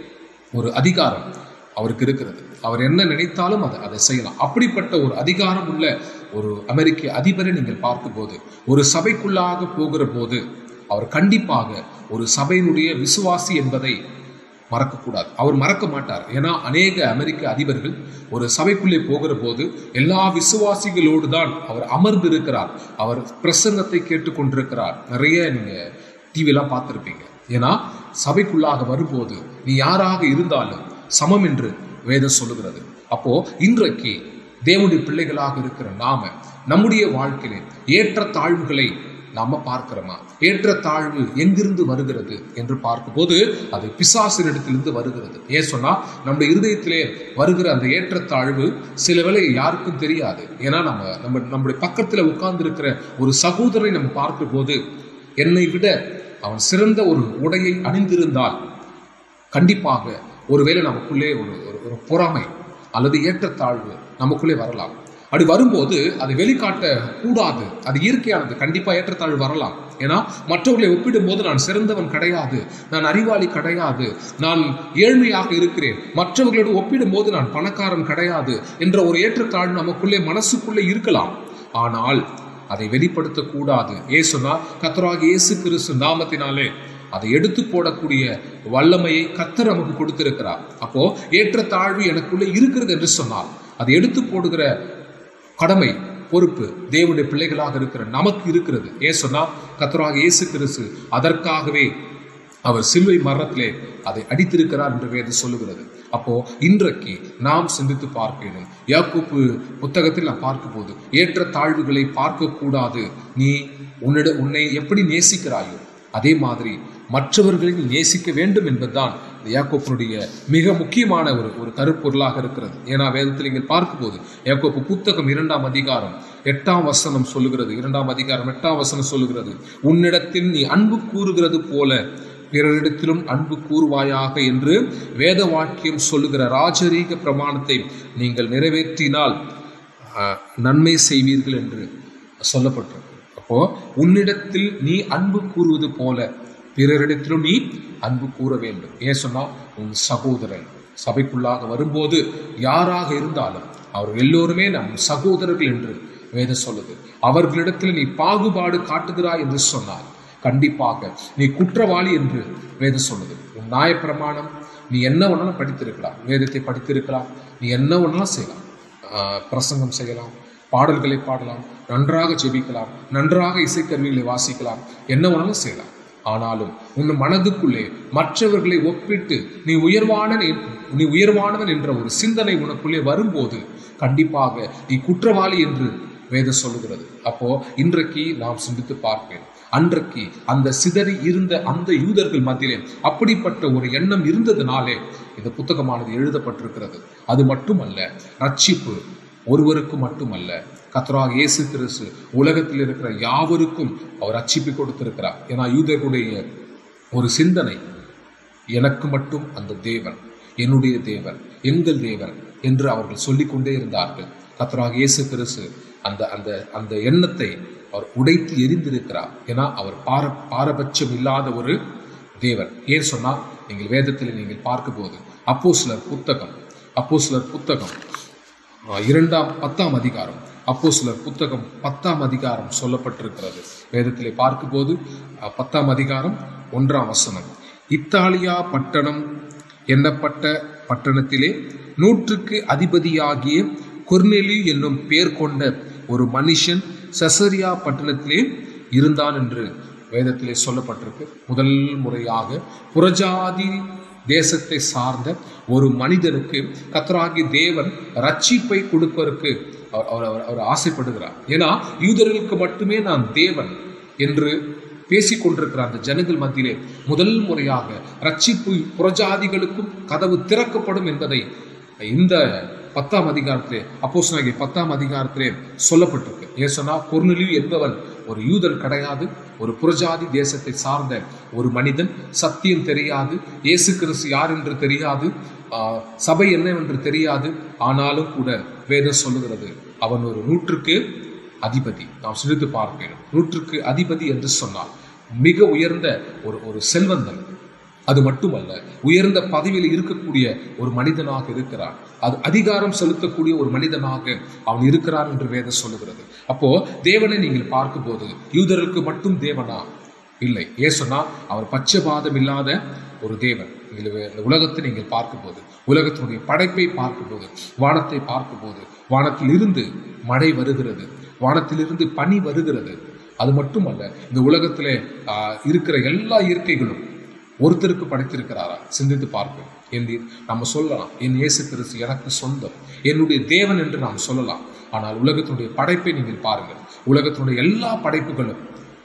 ஒரு அதிகாரம் அவருக்கு இருக்கிறது அவர் என்ன நினைத்தாலும் அதை அதை செய்யலாம் அப்படிப்பட்ட ஒரு அதிகாரம் உள்ள ஒரு அமெரிக்க அதிபரை நீங்கள் பார்க்கும்போது ஒரு சபைக்குள்ளாக போகிற போது அவர் கண்டிப்பாக ஒரு சபையினுடைய விசுவாசி என்பதை மறக்கக்கூடாது அவர் மறக்க மாட்டார் ஏன்னா அநேக அமெரிக்க அதிபர்கள் ஒரு சபைக்குள்ளே போகிற போது எல்லா விசுவாசிகளோடு தான் அவர் அமர்ந்து இருக்கிறார் அவர் பிரசங்கத்தை கேட்டுக்கொண்டிருக்கிறார் நிறைய நீங்க டிவிலாம் பார்த்துருப்பீங்க ஏன்னா சபைக்குள்ளாக வரும்போது நீ யாராக இருந்தாலும் சமம் என்று வேதம் சொல்லுகிறது அப்போ இன்றைக்கு தேவனுடைய பிள்ளைகளாக இருக்கிற நாம நம்முடைய வாழ்க்கையிலே ஏற்ற தாழ்வுகளை நாம பார்க்கிறோமா ஏற்றத்தாழ்வு எங்கிருந்து வருகிறது என்று பார்க்கும்போது அது பிசாசினிடத்திலிருந்து வருகிறது ஏன் சொன்னா நம்முடைய இருதயத்திலே வருகிற அந்த ஏற்றத்தாழ்வு சில வேளை யாருக்கும் தெரியாது ஏன்னா நம்ம நம்ம நம்முடைய பக்கத்துல உட்கார்ந்து இருக்கிற ஒரு சகோதரனை நம்ம பார்க்கும்போது என்னை விட அவன் சிறந்த ஒரு உடையை அணிந்திருந்தால் கண்டிப்பாக ஒருவேளை நமக்குள்ளே ஒரு ஒரு- ஒரு பொறாமை அல்லது ஏற்றத்தாழ்வு நமக்குள்ளே வரலாம் அப்படி வரும்போது அதை வெளிக்காட்ட கூடாது அது இயற்கையானது கண்டிப்பா ஏற்றத்தாழ்வு வரலாம் ஏன்னா மற்றவர்களை ஒப்பிடும்போது நான் சிறந்தவன் கிடையாது நான் அறிவாளி கிடையாது நான் ஏழ்மையாக இருக்கிறேன் மற்றவர்களோடு ஒப்பிடும்போது நான் பணக்காரன் கிடையாது என்ற ஒரு ஏற்றத்தாழ்வு நமக்குள்ளே மனசுக்குள்ளே இருக்கலாம் ஆனால் அதை வெளிப்படுத்தக்கூடாது ஏசுனா கத்தராக இயேசு கிறிஸ்து நாமத்தினாலே அதை எடுத்து போடக்கூடிய வல்லமையை கத்தர் நமக்கு கொடுத்திருக்கிறார் அப்போ ஏற்றத்தாழ்வு எனக்குள்ளே இருக்கிறது என்று சொன்னால் அதை எடுத்து போடுகிற கடமை பொறுப்பு தேவனுடைய பிள்ளைகளாக இருக்கிற நமக்கு இருக்கிறது ஏன் சொன்னா கத்தராக இயேசு கிறிஸ்து அதற்காகவே அவர் சிலுவை மரணத்திலே அதை அடித்திருக்கிறார் என்று வேதம் சொல்லுகிறது அப்போ இன்றைக்கு நாம் சிந்தித்து பார்க்கணும் யாக்கோப்பு புத்தகத்தில் நாம் பார்க்கும்போது ஏற்ற தாழ்வுகளை பார்க்க கூடாது நீ உன்னிட உன்னை எப்படி நேசிக்கிறாயோ அதே மாதிரி மற்றவர்களை நீ நேசிக்க வேண்டும் என்பதுதான் இந்த யாக்கோப்பினுடைய மிக முக்கியமான ஒரு ஒரு கருப்பொருளாக இருக்கிறது ஏன்னா வேதத்தில் நீங்கள் பார்க்கும்போது யாக்கோப்பு புத்தகம் இரண்டாம் அதிகாரம் எட்டாம் வசனம் சொல்லுகிறது இரண்டாம் அதிகாரம் எட்டாம் வசனம் சொல்லுகிறது உன்னிடத்தில் நீ அன்பு கூறுகிறது போல பிறரிடத்திலும் அன்பு கூறுவாயாக என்று வேத வாக்கியம் சொல்லுகிற ராஜரீக பிரமாணத்தை நீங்கள் நிறைவேற்றினால் ஆஹ், நன்மை செய்வீர்கள் என்று சொல்லப்பட்டிருக்கு அப்போ உன்னிடத்தில் நீ அன்பு கூறுவது போல பிறரிடத்திலும் நீ அன்பு கூற வேண்டும் ஏன் சொன்னா உன் சகோதரன் சபைக்குள்ளாக வரும்போது யாராக இருந்தாலும் அவர் எல்லோருமே நம் சகோதரர்கள் என்று வேதம் சொல்லுது அவர்களிடத்தில் நீ பாகுபாடு காட்டுகிறாய் என்று சொன்னார் கண்டிப்பாக நீ குற்றவாளி என்று வேதம் சொல்லுது உன் நியாயப்பிரமாணம் நீ என்ன வேணாலும் படித்திருக்கலாம் வேதத்தை படித்திருக்கலாம் நீ என்ன வேணாலும் செய்யலாம் ஆஹ் பிரசங்கம் செய்யலாம் பாடல்களை பாடலாம் நன்றாக ஜெபிக்கலாம் நன்றாக இசைக்கருவிகளை வாசிக்கலாம் என்ன வேணாலும் செய்யலாம் ஆனாலும் உன் மனதுக்குள்ளே மற்றவர்களை ஒப்பிட்டு நீ உயர்வான நீ உயர்வானவன் என்ற ஒரு சிந்தனை உனக்குள்ளே வரும்போது கண்டிப்பாக நீ குற்றவாளி என்று வேதம் சொல்லுகிறது அப்போ இன்றைக்கு நாம் சிந்தித்து பார்ப்பேன் அன்றைக்கு அந்த சிதறி இருந்த அந்த யூதர்கள் மத்தியிலே அப்படிப்பட்ட ஒரு எண்ணம் இருந்ததுனாலே இந்த புத்தகமானது எழுதப்பட்டிருக்கிறது அது மட்டுமல்ல ரட்சிப்பு ஒருவருக்கு மட்டுமல்ல கத்தராக இயேசு கிறிஸ்து உலகத்தில் இருக்கிற யாவருக்கும் அவர் ரட்சிப்பு கொடுத்திருக்கிறார் ஏன்னா யூதர்களுடைய ஒரு சிந்தனை எனக்கு மட்டும் அந்த தேவன் என்னுடைய தேவன் எங்கள் தேவன் என்று அவர்கள் சொல்லிக்கொண்டே இருந்தார்கள் கத்தராக இயேசு கிறிஸ்து அந்த அந்த அந்த எண்ணத்தை அவர் உடைத்து எரிந்திருக்கிறார் ஏன்னா அவர் பார பாரபட்சம் இல்லாத ஒரு தேவன் ஏன் சொன்னால் நீங்கள் வேதத்தில் நீங்கள் பார்க்கும்போது அப்போஸ்லர் புத்தகம் அப்போஸ்லர் புத்தகம் ஆஹ், இரண்டாம் பத்தாம் அதிகாரம் அப்போஸ்லர் புத்தகம் பத்தாம் அதிகாரம் சொல்லப்பட்டிருக்கிறது வேதத்திலே பார்க்கும்போது ஆஹ், பத்தாம் அதிகாரம் ஒன்றாம் வசனம் இத்தாலியா பட்டணம் எண்ணப்பட்ட பட்டணத்திலே நூற்றுக்கு அதிபதியாகிய கொர்நெலி என்னும் பேர் கொண்ட ஒரு மனுஷன் செசரியா பட்டணத்திலே இருந்தான் என்று வேதத்திலே சொல்லப்பட்டிருக்கு முதல் முறையாக புறஜாதி தேசத்தை சார்ந்த ஒரு மனிதனுக்கு கத்தராகி தேவன் ரட்சிப்பை கொடுப்பதற்கு அவர் அவர் அவர்- அவர் ஆசைப்படுகிறார் ஏன்னா யூதர்களுக்கு மட்டுமே நான் தேவன் என்று பேசிக் கொண்டிருக்கிற அந்த ஜனங்கள் மத்தியிலே முதல் முறையாக ரட்சிப்பு புறஜாதிகளுக்கும் கதவு திறக்கப்படும் என்பதை இந்த பத்தாம் அதிகாரத்திலே அப்போஸ்தலனாகிய பத்தாம் அதிகாரத்திலே சொல்லப்பட்டிருக்கு ஏன் சொன்னா பொருளில் என்பவன் ஒரு யூதன் கிடையாது ஒரு புறஜாதி தேசத்தை சார்ந்த ஒரு மனிதன் சத்தியம் தெரியாது இயேசு கிறிஸ்து யார் என்று தெரியாது ஆஹ், சபை என்னவென்று தெரியாது ஆனாலும் கூட வேதம் சொல்லுகிறது அவன் ஒரு நூற்றுக்கு அதிபதி நாம் சிந்தித்து பார்க்கிறோம் நூற்றுக்கு அதிபதி என்று சொன்னால் மிக உயர்ந்த ஒரு ஒரு செல்வந்தன் அது மட்டுமல்ல உயர்ந்த பதவியில் இருக்கக்கூடிய ஒரு மனிதனாக இருக்கிறான் அது அதிகாரம் செலுத்தக்கூடிய ஒரு மனிதனாக அவன் இருக்கிறான் என்று வேதம் சொல்லுகிறது அப்போ தேவனை நீங்கள் பார்க்கும்போது யூதருக்கு மட்டும் தேவனா இல்லை ஏன் சொன்னா அவர் பட்சபாதம் இல்லாத ஒரு தேவன் நீங்கள் வே- இந்த உலகத்தை நீங்கள் பார்க்கும்போது உலகத்தினுடைய படைப்பை பார்க்கும்போது வானத்தை பார்க்கும்போது வானத்தில் இருந்து மழை வருகிறது வானத்திலிருந்து பனி வருகிறது அது மட்டுமல்ல இந்த உலகத்திலே ஆஹ், இருக்கிற எல்லா இயற்கைகளும் ஒருத்தருக்கு படைத்திருக்கிறாரா சிந்தித்து பார்ப்போம் என்று நம்ம சொல்லலாம் என் இயேசு கிறிஸ்து எனக்கு சொந்தம் என்னுடைய தேவன் என்று நாம் சொல்லலாம் ஆனால் உலகத்தினுடைய படைப்பை நீங்கள் பாருங்கள் உலகத்தினுடைய எல்லா படைப்புகளும்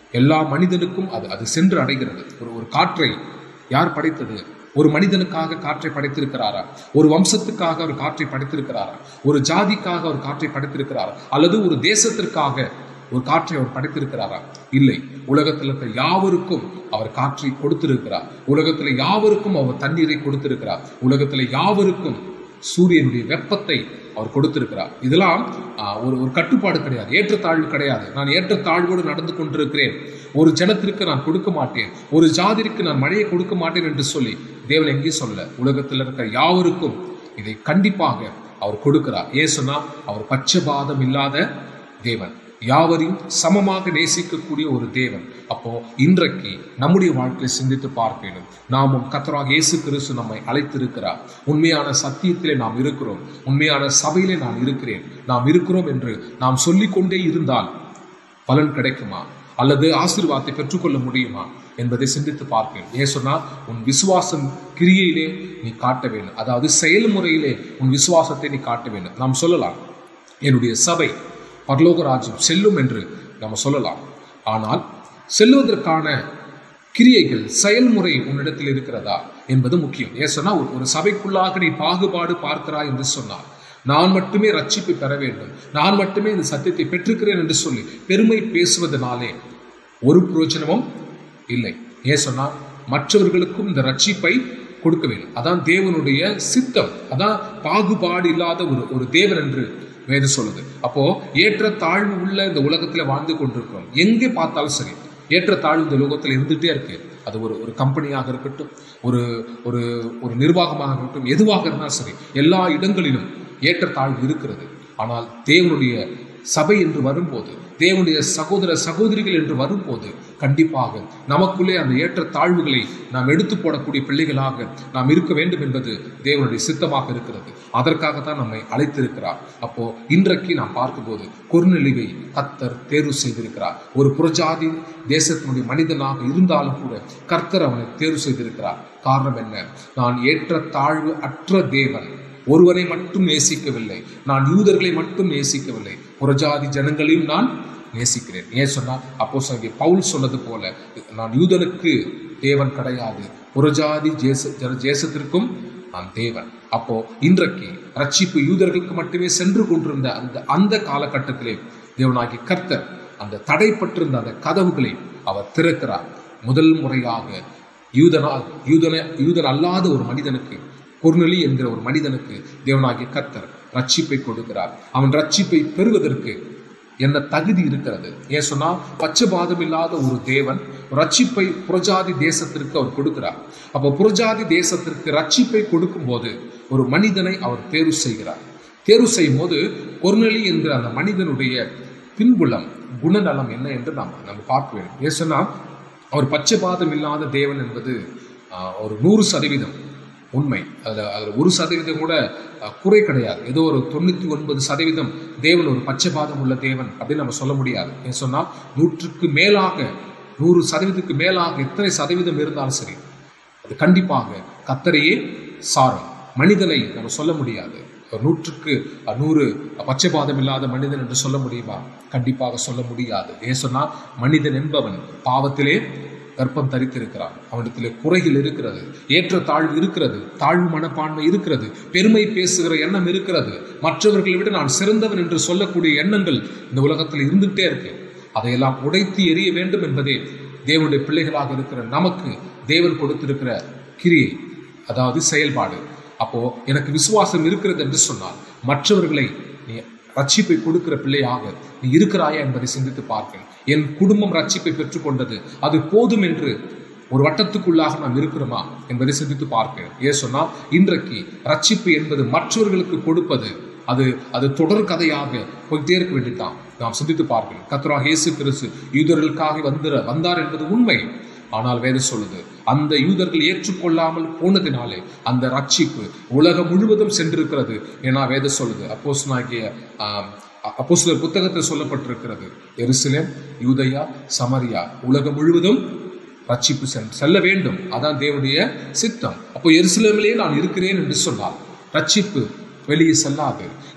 எல்லா மனிதனுக்கும் அது அது சென்று அடைகிறது ஒரு ஒரு காற்றை யார் படைத்தது ஒரு மனிதனுக்காக காற்றை படைத்திருக்கிறாரா ஒரு வம்சத்துக்காக ஒரு காற்றை படைத்திருக்கிறாரா ஒரு ஜாதிக்காக ஒரு காற்றை படைத்திருக்கிறாரா அல்லது ஒரு தேசத்திற்காக ஒரு காற்றை அவர் படைத்திருக்கிறாரா இல்லை உலகத்தில் இருக்கிற யாவருக்கும் அவர் காற்றை கொடுத்திருக்கிறார் உலகத்தில் யாவருக்கும் அவர் தண்ணீரை கொடுத்திருக்கிறார் உலகத்தில் யாவருக்கும் சூரியனுடைய வெப்பத்தை அவர் கொடுத்திருக்கிறார் இதெல்லாம் ஆ, ஒரு ஒரு கட்டுப்பாடு கிடையாது ஏற்றத்தாழ்வு கிடையாது நான் ஏற்றத்தாழ்வோடு நடந்து கொண்டிருக்கிறேன் ஒரு ஜனத்திற்கு நான் கொடுக்க மாட்டேன் ஒரு ஜாதிற்கு நான் மழையை கொடுக்க மாட்டேன் என்று சொல்லி தேவன் எங்கேயும் சொல்ல உலகத்தில் இருக்கிற யாவருக்கும் இதை கண்டிப்பாக அவர் கொடுக்கிறார் ஏன் சொன்னா அவர் பட்சபாதம் இல்லாத தேவன் யாவரையும் சமமாக நேசிக்கக்கூடிய ஒரு தேவன் அப்போ இன்றைக்கு நம்முடைய வாழ்க்கையை சிந்தித்து பார்க்க வேண்டும் நாமும் கத்தராக இயேசு கிறிஸ்து நம்மை அழைத்திருக்கிறார் உண்மையான சத்தியத்திலே நாம் இருக்கிறோம் உண்மையான சபையிலே நான் இருக்கிறேன் நாம் இருக்கிறோம் என்று நாம் சொல்லிக்கொண்டே இருந்தால் பலன் கிடைக்குமா அல்லது ஆசீர்வாதத்தை பெற்றுக்கொள்ள முடியுமா என்பதை சிந்தித்து பார்ப்பேன் ஏன் சொன்னா உன் விசுவாசம் கிரியையிலே நீ காட்ட வேண்டும் அதாவது செயல்முறையிலே உன் விசுவாசத்தை நீ காட்ட வேண்டும் நாம் சொல்லலாம் என்னுடைய சபை பரலோக ராஜ்யம் செல்லும் என்று நம்ம சொல்லலாம் ஆனால் செல்வதற்கான கிரியைகள் செயல்முறை உன்னிடத்தில் இருக்கிறதா என்பது முக்கியம் ஏன் சொன்னா ஒரு- ஒரு சபைக்குள்ளாக நீ பாகுபாடு பார்க்கிறாய் என்று சொன்னார் நான் மட்டுமே ரட்சிப்பை பெற வேண்டும் நான் மட்டுமே இந்த சத்தியத்தை பெற்றிருக்கிறேன் என்று சொல்லி பெருமை பேசுவதனாலே ஒரு பிரயோஜனமும் இல்லை ஏன் சொன்னா மற்றவர்களுக்கும் இந்த ரட்சிப்பை கொடுக்க வேண்டும் அதான் தேவனுடைய சித்தம் அதான் பாகுபாடு இல்லாத ஒரு ஒரு தேவன் என்று வேதம் சொல்லுது அப்போ ஏற்ற தாழ்வு உள்ள இந்த உலகத்துல வாழ்ந்து கொண்டிருக்கிறோம் எங்கே பார்த்தாலும் சரி ஏற்ற தாழ்வு இந்த உலகத்துல இருந்துட்டே இருக்கு அது ஒரு ஒரு கம்பெனியாக இருக்கட்டும் ஒரு ஒரு ஒரு நிர்வாகமாக இருக்கட்டும் எதுவாக இருந்தாலும் சரி எல்லா இடங்களிலும் ஏற்றத்தாழ்வு இருக்கிறது ஆனால் தேவனுடைய சபை என்று வரும்போது தேவனுடைய சகோதர சகோதரிகள் என்று வரும்போது கண்டிப்பாக நமக்குள்ளே அந்த ஏற்ற தாழ்வுகளை நாம் எடுத்து போடக்கூடிய பிள்ளைகளாக நாம் இருக்க வேண்டும் என்பது தேவனுடைய சித்தமாக இருக்கிறது அதற்காக தான் நம்மை அழைத்திருக்கிறார் அப்போ இன்றைக்கு நாம் பார்க்கும்போது குறுநிலைவை கத்தர் தேர்வு செய்திருக்கிறார் ஒரு புறஜாதி தேசத்தினுடைய மனிதனாக இருந்தாலும் கூட கர்த்தர் அவனை தேர்வு செய்திருக்கிறார் காரணம் என்ன நான் ஏற்ற தாழ்வு அற்ற தேவன் ஒருவனை மட்டும் நேசிக்கவில்லை நான் யூதர்களை மட்டும் நேசிக்கவில்லை புறஜாதி ஜனங்களையும் நான் நேசிக்கிறேன் ஏன் சொன்னா அப்போ பவுல் சொன்னது போல நான் யூதனுக்கு தேவன் கிடையாது புறஜாதி ஜேச ஜன- தேசத்திற்கும் நான் தேவன் அப்போ இன்றைக்கு ரட்சிப்பு யூதர்களுக்கு மட்டுமே சென்று கொண்டிருந்த அந்த அந்த காலகட்டத்திலே தேவனாகி கர்த்தர் அந்த தடைப்பட்டிருந்த அந்த கதவுகளை அவர் திறக்கிறார் முதல் முறையாக யூதனா யூதன யூதன் அல்லாத ஒரு மனிதனுக்கு குர்நலி என்கிற ஒரு மனிதனுக்கு தேவனாகிய கர்த்தர் ரட்சிப்பை கொடுக்கிறார் அவன் ரட்சிப்பை பெறுவதற்கு என்ன தகுதி இருக்கிறது ஏன் சொன்னா பச்சபாதம் இல்லாத ஒரு தேவன் ரட்சிப்பை புறஜாதி தேசத்திற்கு அவர் கொடுக்கிறார் அப்போ புறஜாதி தேசத்திற்கு ரட்சிப்பை கொடுக்கும்போது ஒரு மனிதனை அவர் தேர்வு செய்கிறார் தேர்வு செய்யும் போது கொர்நலி என்கிற அந்த மனிதனுடைய பின்புலம் குணநலம் என்ன என்று நாம் நம்ம பார்க்க வேண்டும் ஏன் சொன்னா அவர் பச்சபாதம் இல்லாத தேவன் என்பது ஆஹ், ஒரு நூறு சதவீதம் உண்மை அதில் அதில் ஒரு சதவீதம் கூட அஹ், குறை கிடையாது ஏதோ ஒரு தொண்ணூற்றி ஒன்பது சதவீதம் தேவன் ஒரு பட்சபாதம் உள்ள தேவன் அப்படின்னு நம்ம சொல்ல முடியாது ஏன் சொன்னால் நூற்றுக்கு மேலாக நூறு சதவீதத்துக்கு மேலாக எத்தனை சதவீதம் இருந்தாலும் சரி அது கண்டிப்பாக கத்தரையே சாரும் மனிதனை நம்ம சொல்ல முடியாது ஒரு நூற்றுக்கு அஹ், நூறு பட்சபாதம் இல்லாத மனிதன் என்று சொல்ல முடியுமா கண்டிப்பாக சொல்ல முடியாது ஏன் சொன்னா மனிதன் என்பவன் பாவத்திலே கர்ப்பம் தரித்திருக்கிறான் அவனிடத்திலே குறைகள் இருக்கிறது ஏற்ற தாழ்வு இருக்கிறது தாழ்வு மனப்பான்மை இருக்கிறது பெருமை பேசுகிற எண்ணம் இருக்கிறது மற்றவர்களை விட நான் சிறந்தவன் என்று சொல்லக்கூடிய எண்ணங்கள் இந்த உலகத்தில் இருந்துகிட்டே இருக்கு அதையெல்லாம் உடைத்து எறிய வேண்டும் என்பதே தேவனுடைய பிள்ளைகளாக இருக்கிற நமக்கு தேவன் கொடுத்திருக்கிற கிரியை அதாவது செயல்பாடு அப்போ எனக்கு விசுவாசம் இருக்கிறது என்று சொன்னால் மற்றவர்களை நீ ரட்சிப்பை கொடுக்கிற பிள்ளையாக நீ இருக்கிறாயா என்பதை சிந்தித்து பார்க்கிறேன் என் குடும்பம் ரட்சிப்பை பெற்றுக்கொண்டது அது போதும் என்று ஒரு வட்டத்துக்குள்ளாக நாம் இருக்கிறோமா என்பதை சிந்தித்து பார்க்கிறேன் ஏன் சொன்னா இன்றைக்கு ரட்சிப்பு என்பது மற்றவர்களுக்கு கொடுப்பது அது அது தொடர் கதையாக போயிட்டே இருக்க வேண்டியதுதான் நாம் சிந்தித்து பார்க்கிறோம் கத்ராக இயேசு கிறிஸ்து யூதர்களுக்காக வந்து வந்தார் என்பது உண்மை ஆனால் வேறு சொல்லுது அந்த யூதர்கள் ஏற்றுக்கொள்ளாமல் போனதினாலே அந்த ரட்சிப்பு உலகம் முழுவதும் சென்றிருக்கிறது என வேத சொல்லுது அப்போஸ் ஆகிய அப்போஸ்தலர் புத்தகத்தில் சொல்லப்பட்டிருக்கிறது எருசலேம் யூதயா சமரியா உலகம் முழுவதும் ரட்சிப்பு சென் செல்ல வேண்டும் அதான் தேவனுடைய சித்தம் அப்போ எருசலேமிலே நான் இருக்கிறேன் என்று சொன்னால் ரட்சிப்பு வெளியே செல்லாது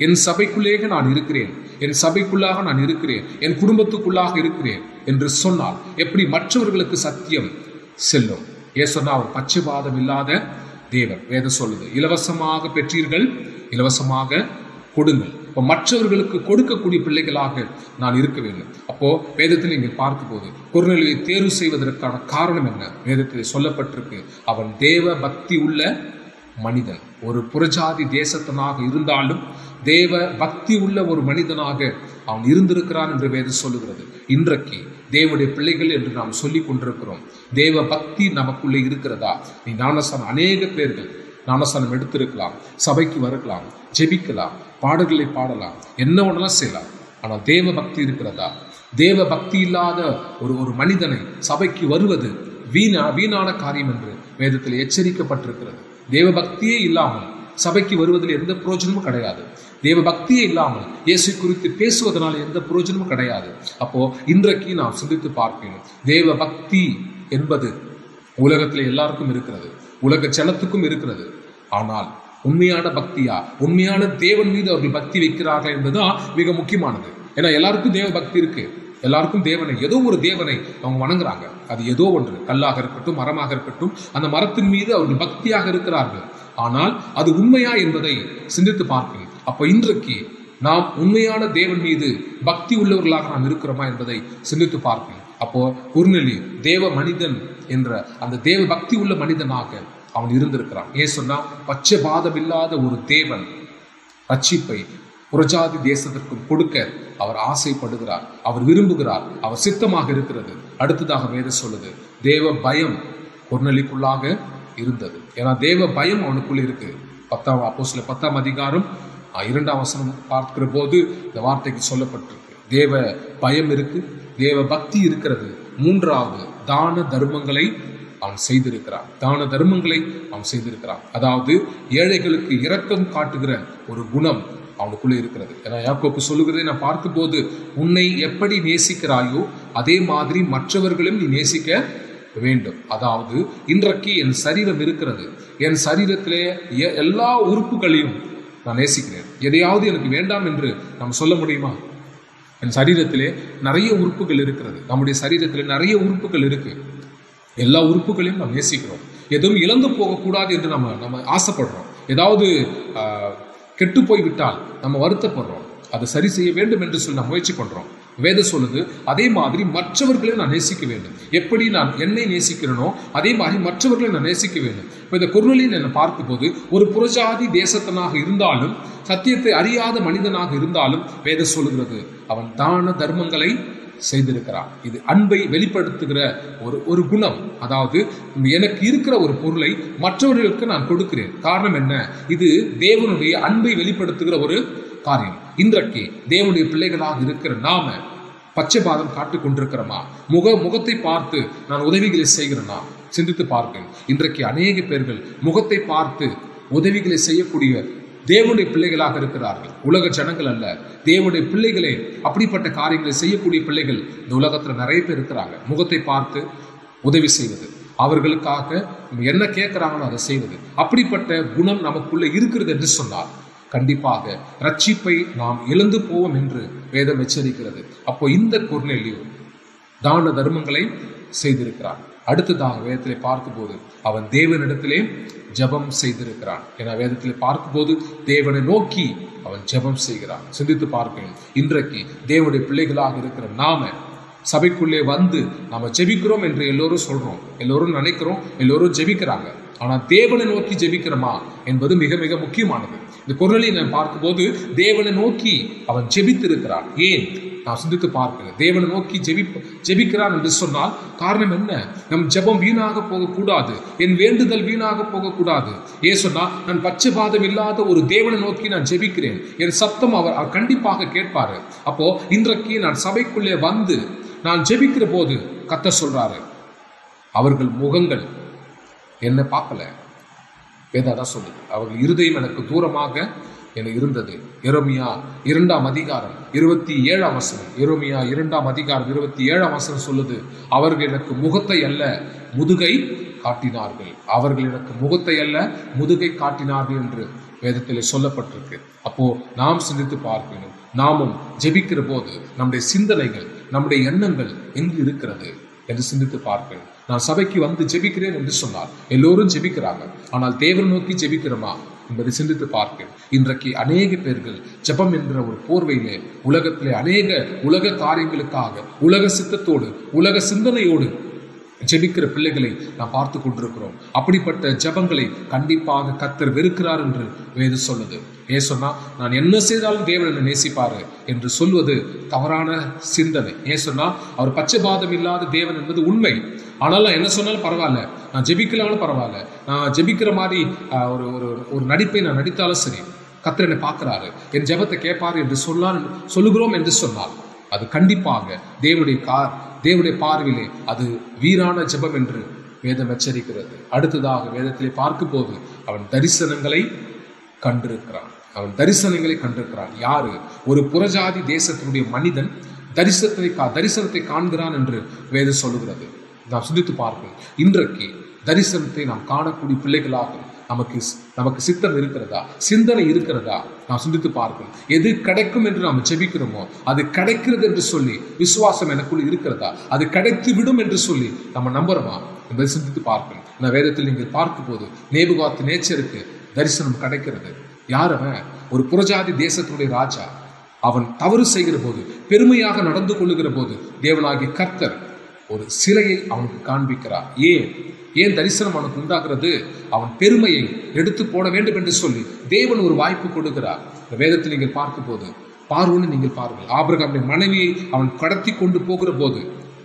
என் சபைக்குள்ளேயே நான் இருக்கிறேன் என் சபைக்குள்ளாக நான் இருக்கிறேன் என் குடும்பத்துக்குள்ளாக இருக்கிறேன் என்று சொன்னால் எப்படி மற்றவர்களுக்கு சத்தியம் செல்லும் ஏன் சொன்னா அவர் பட்சபாதம் இல்லாத தேவன் வேதம் சொல்லுது இலவசமாக பெற்றீர்கள் இலவசமாக கொடுங்கள் இப்போ மற்றவர்களுக்கு கொடுக்கக்கூடிய பிள்ளைகளாக நான் இருக்க வேண்டும் அப்போ வேதத்தில் நீங்கள் பார்க்கும்போது குறுநிலையை தேர்வு செய்வதற்கான காரணம் என்ன வேதத்தில் சொல்லப்பட்டிருக்கு அவன் தேவ பக்தி உள்ள மனிதன் ஒரு புறஜாதி தேசத்தனாக இருந்தாலும் தேவ பக்தி உள்ள ஒரு மனிதனாக அவன் இருந்திருக்கிறான் என்று வேதம் சொல்லுகிறது இன்றைக்கு தேவனுடைய பிள்ளைகள் என்று நாம் சொல்லிக் கொண்டிருக்கிறோம் தேவ பக்தி நமக்குள்ளே இருக்கிறதா நீ ஞானஸ்தானம் அநேக பேர்கள் ஞானஸ்தானம் எடுத்திருக்கலாம் சபைக்கு வரலாம் ஜெபிக்கலாம் பாடல்களை பாடலாம் என்ன ஒன்றெல்லாம் செய்யலாம் ஆனால் தேவ பக்தி இருக்கிறதா தேவ பக்தி இல்லாத ஒரு ஒரு மனிதனை சபைக்கு வருவது வீணா வீணான காரியம் என்று வேதத்தில் எச்சரிக்கப்பட்டிருக்கிறது தேவ பக்தியே இல்லாமல் சபைக்கு வருவதில் எந்த பிரயோஜனமும் கிடையாது தேவ பக்தியே இல்லாமல் இயேசு குறித்து பேசுவதனால எந்த பிரயோஜனமும் கிடையாது அப்போ இன்றைக்கு நாம் சிந்தித்து பார்க்கணும் தேவ பக்தி என்பது உலகத்தில் எல்லாருக்கும் இருக்கிறது உலக ஜனத்துக்கும் இருக்கிறது ஆனால் உண்மையான பக்தியா உண்மையான தேவன் மீது அவர்கள் பக்தி வைக்கிறார்கள் என்பதுதான் மிக முக்கியமானது ஏன்னா எல்லாருக்கும் தேவ பக்தி இருக்கு எல்லாருக்கும் தேவனை ஏதோ ஒரு தேவனை அவங்க வணங்குறாங்க அது ஏதோ ஒன்று கல்லாக இருக்கட்டும் மரமாக இருக்கட்டும் அந்த மரத்தின் மீது அவர்கள் பக்தியாக இருக்கிறார்கள் ஆனால் அது உண்மையா என்பதை சிந்தித்து பார்க்கணும் அப்போ இன்றைக்கு நாம் உண்மையான தேவன் மீது பக்தி உள்ளவர்களாக நாம் இருக்கிறோமா என்பதை சிந்தித்து பார்க்கணும் அப்போ குறுநெலி தேவ மனிதன் என்ற அந்த தேவ பக்தி உள்ள மனிதனாக அவன் இருந்திருக்கிறான் ஏன் சொன்னா பட்சபாதம் இல்லாத ஒரு தேவன் ரட்சிப்பை புறஜாதி தேசத்திற்கும் கொடுக்க அவர் ஆசைப்படுகிறார் அவர் விரும்புகிறார் அவர் சித்தமாக இருக்கிறது அடுத்ததாக வேத சொல்லுது தேவ பயம் குர்நலிக்குள்ளாக இருந்தது ஏன்னா தேவ பயம் அவனுக்குள்ள இருக்கு பத்தாம் அப்போ சில பத்தாம் அதிகாரம் அஹ், இரண்டாம் வசனம் பார்க்கிற போது இந்த வார்த்தைக்கு சொல்லப்பட்டிருக்கு தேவ பயம் இருக்கு தேவ பக்தி இருக்கிறது மூன்றாவது தான தர்மங்களை அவன் செய்திருக்கிறான் தான தர்மங்களை அவன் செய்திருக்கிறான் அதாவது ஏழைகளுக்கு இரக்கம் காட்டுகிற ஒரு குணம் அவனுக்குள்ளே இருக்கிறது ஏன்னா யாக்கோப்பு சொல்லுகிறதை நான் பார்க்கும்போது உன்னை எப்படி நேசிக்கிறாயோ அதே மாதிரி மற்றவர்களும் நீ நேசிக்க வேண்டும் அதாவது இன்றைக்கு என் சரீரம் இருக்கிறது என் சரீரத்திலே எ- எல்லா உறுப்புகளையும் நான் நேசிக்கிறேன் எதையாவது எனக்கு வேண்டாம் என்று நாம் சொல்ல முடியுமா என் சரீரத்திலே நிறைய உறுப்புகள் இருக்கிறது நம்முடைய சரீரத்திலே நிறைய உறுப்புகள் இருக்கு எல்லா உறுப்புகளையும் நாம் நேசிக்கிறோம் எதுவும் இழந்து போகக்கூடாது என்று நம்ம நம்ம ஆசைப்படுறோம் ஏதாவது கெட்டு போய் விட்டால் நம்ம வருத்தப்படுறோம் அதை சரி செய்ய வேண்டும் என்று சொல்லி நாம் முயற்சி பண்றோம் வேதம் சொல்லுது அதே மாதிரி மற்றவர்களை நான் நேசிக்க வேண்டும் எப்படி நான் என்னை நேசிக்கிறேனோ அதே மாதிரி மற்றவர்களை நான் நேசிக்க வேண்டும் இப்போ இந்த குரலில் நான் பார்க்கும்போது ஒரு புறஜாதி தேசத்தனாக இருந்தாலும் சத்தியத்தை அறியாத மனிதனாக இருந்தாலும் வேதம் சொல்லுகிறது அவன் தான தர்மங்களை செய்திருக்கிறான் இது அன்பை வெளிப்படுத்துகிற ஒரு ஒரு குணம் அதாவது எனக்கு இருக்கிற ஒரு பொருளை மற்றவர்களுக்கு நான் கொடுக்கிறேன் காரணம் என்ன இது தேவனுடைய அன்பை வெளிப்படுத்துகிற ஒரு காரியம் இன்றைக்கு தேவனுடைய பிள்ளைகளாக இருக்கிற நாம பச்சைபாதம் காட்டிக் கொண்டிருக்கிறோமா முக முகத்தை பார்த்து நான் உதவிகளை செய்கிறேனா சிந்தித்து பார்க்கிறேன் இன்றைக்கு அநேக பேர்கள் முகத்தை பார்த்து உதவிகளை செய்யக்கூடிய தேவனுடைய பிள்ளைகளாக இருக்கிறார்கள் உலக ஜனங்கள் அல்ல தேவனுடைய பிள்ளைகளே அப்படிப்பட்ட காரியங்களை செய்யக்கூடிய பிள்ளைகள் இந்த உலகத்துல நிறைய பேர் இருக்கிறாங்க முகத்தை பார்த்து உதவி செய்வது அவர்களுக்காக என்ன கேட்கிறாங்களோ அதை செய்வது அப்படிப்பட்ட குணம் நமக்குள்ள இருக்கிறது என்று சொன்னால் கண்டிப்பாக ரட்சிப்பை நாம் இழந்து போவோம் என்று வேதம் எச்சரிக்கிறது அப்போ இந்த கொர்நெலியோ தான தர்மங்களை செய்திருக்கிறான் அடுத்ததாக வேதத்திலே பார்க்கும்போது அவன் தேவனிடத்திலே ஜெபம் செய்திருக்கிறான் என வேதத்திலே பார்க்கும்போது தேவனை நோக்கி அவன் ஜெபம் செய்கிறான் சிந்தித்து பார்க்கணும் இன்றைக்கு தேவனுடைய பிள்ளைகளாக இருக்கிற நாம சபைக்குள்ளே வந்து நாம ஜெபிக்கிறோம் என்று எல்லோரும் சொல்றோம் எல்லோரும் நினைக்கிறோம் எல்லோரும் ஜெபிக்கிறாங்க ஆனா தேவனை நோக்கி ஜெபிக்கிறோமா என்பது மிக மிக முக்கியமானது இந்த குரலை நான் பார்க்கும்போது தேவனை நோக்கி அவன் ஜெபித்திருக்கிறான் ஏன் நான் சிந்தித்து பார்க்கிறேன் தேவனை நோக்கி ஜெபி ஜெபிக்கிறான் என்று சொன்னால் காரணம் என்ன நம் ஜெபம் வீணாக போகக்கூடாது என் வேண்டுதல் வீணாக போகக்கூடாது ஏன் சொன்னா நான் பட்சபாதம் இல்லாத ஒரு தேவனை நோக்கி நான் ஜெபிக்கிறேன் என் சத்தம் அவர் அவர் கண்டிப்பாக கேட்பாரு அப்போ இன்றைக்கு நான் சபைக்குள்ளே வந்து நான் ஜெபிக்கிற போது கத்த சொல்றாரு அவர்கள் முகங்கள் என்ன பார்க்கல வேதா தான் சொல்லுது அவர்கள் இருதயம் எனக்கு தூரமாக என இருந்தது எரோமியா இரண்டாம் அதிகாரம் இருபத்தி ஏழாம் வசனம் எரோமியா இரண்டாம் அதிகாரம் இருபத்தி ஏழாம் வசனம் சொல்லுது அவர்கள் எனக்கு முகத்தை அல்ல முதுகை காட்டினார்கள் அவர்கள் எனக்கு முகத்தை அல்ல முதுகை காட்டினார்கள் என்று வேதத்தில் சொல்லப்பட்டிருக்கு அப்போ நாம் சிந்தித்து பார்க்கணும் நாமும் ஜெபிக்கிற போது நம்முடைய சிந்தனைகள் நம்முடைய எண்ணங்கள் எங்கு இருக்கிறது என்று சிந்தித்து பார்க்கணும் நான் சபைக்கு வந்து ஜெபிக்கிறேன் என்று சொன்னார் எல்லோரும் ஜெபிக்கிறாங்க ஆனால் தேவன் நோக்கி ஜெபிக்கிறோமா என்பதை சிந்தித்து பார்க்க இன்றைக்கு அநேக பேர்கள் ஜெபம் என்ற ஒரு போர்வையிலே உலகத்திலே அநேக உலக காரியங்களுக்காக உலக சித்தத்தோடு உலக சிந்தனையோடு ஜெபிக்கிற பிள்ளைகளை நாம் பார்த்து கொண்டிருக்கிறோம் அப்படிப்பட்ட ஜெபங்களை கண்டிப்பாக கத்தர் வெறுக்கிறார் என்று வேது சொல்லுது ஏன் சொன்னா நான் என்ன செய்தாலும் தேவன் என்னை நேசிப்பாரு என்று சொல்வது தவறான சிந்தனை ஏன் சொன்னா அவர் பச்சைபாதம் இல்லாத தேவன் என்பது உண்மை ஆனால் நான் என்ன சொன்னாலும் பரவாயில்ல நான் ஜெபிக்கலாலும் பரவாயில்ல நான் ஜெபிக்கிற மாதிரி ஆஹ், ஒரு ஒரு ஒரு நடிப்பை நான் நடித்தாலும் சரி கத்தர் என்னை பார்க்கிறாரு என் ஜெபத்தை கேட்பாரு என்று சொல்லார் சொல்லுகிறோம் என்று சொன்னார் அது கண்டிப்பாக தேவனுடைய கா தேவனுடைய பார்வையிலே அது வீரான ஜெபம் என்று வேதம் எச்சரிக்கிறது அடுத்ததாக வேதத்திலே பார்க்கும் போது அவன் தரிசனங்களை கண்டிருக்கிறான் அவன் தரிசனங்களை கண்டிருக்கிறான் யாரு ஒரு புறஜாதி தேசத்தினுடைய மனிதன் தரிசனத்தை கா தரிசனத்தை காண்கிறான் என்று வேதம் சொல்லுகிறது நாம் சிந்தித்து பார்ப்போம் இன்றைக்கு தரிசனத்தை நாம் காணக்கூடிய பிள்ளைகளாக நமக்கு நமக்கு சித்தம் இருக்கிறதா சிந்தனை இருக்கிறதா நாம் சிந்தித்து பார்க்கணும் எது கிடைக்கும் என்று நாம் ஜெபிக்கிறோமோ அது கிடைக்கிறது என்று சொல்லி விசுவாசம் எனக்குள் இருக்கிறதா அது கிடைத்து விடும் என்று சொல்லி நம்ம நம்புறோமா என்பதை சிந்தித்து பார்க்கணும் இந்த வேதத்தில் நீங்கள் பார்க்கும் போது நேபுகாத்து நேச்சருக்கு தரிசனம் கிடைக்கிறது யார் அவன் ஒரு புறஜாதி தேசத்தினுடைய ராஜா அவன் தவறு செய்கிற போது பெருமையாக நடந்து கொள்ளுகிற போது தேவனாகிய கர்த்தர் ஒரு சிலையை அவனுக்கு காண்பிக்கிறார் ஏன் ஏன் தரிசனம் அவனுக்கு உண்டாகிறது அவன் பெருமையை எடுத்து போட வேண்டும் என்று சொல்லி தேவன் ஒரு வாய்ப்பு கொடுக்கிறார் இந்த வேதத்தில் நீங்கள் பார்க்கும் போது பார்வோன்னு நீங்கள் பாருங்கள் ஆபிரகாமுடைய மனைவியை அவன் கடத்தி கொண்டு போகிற போது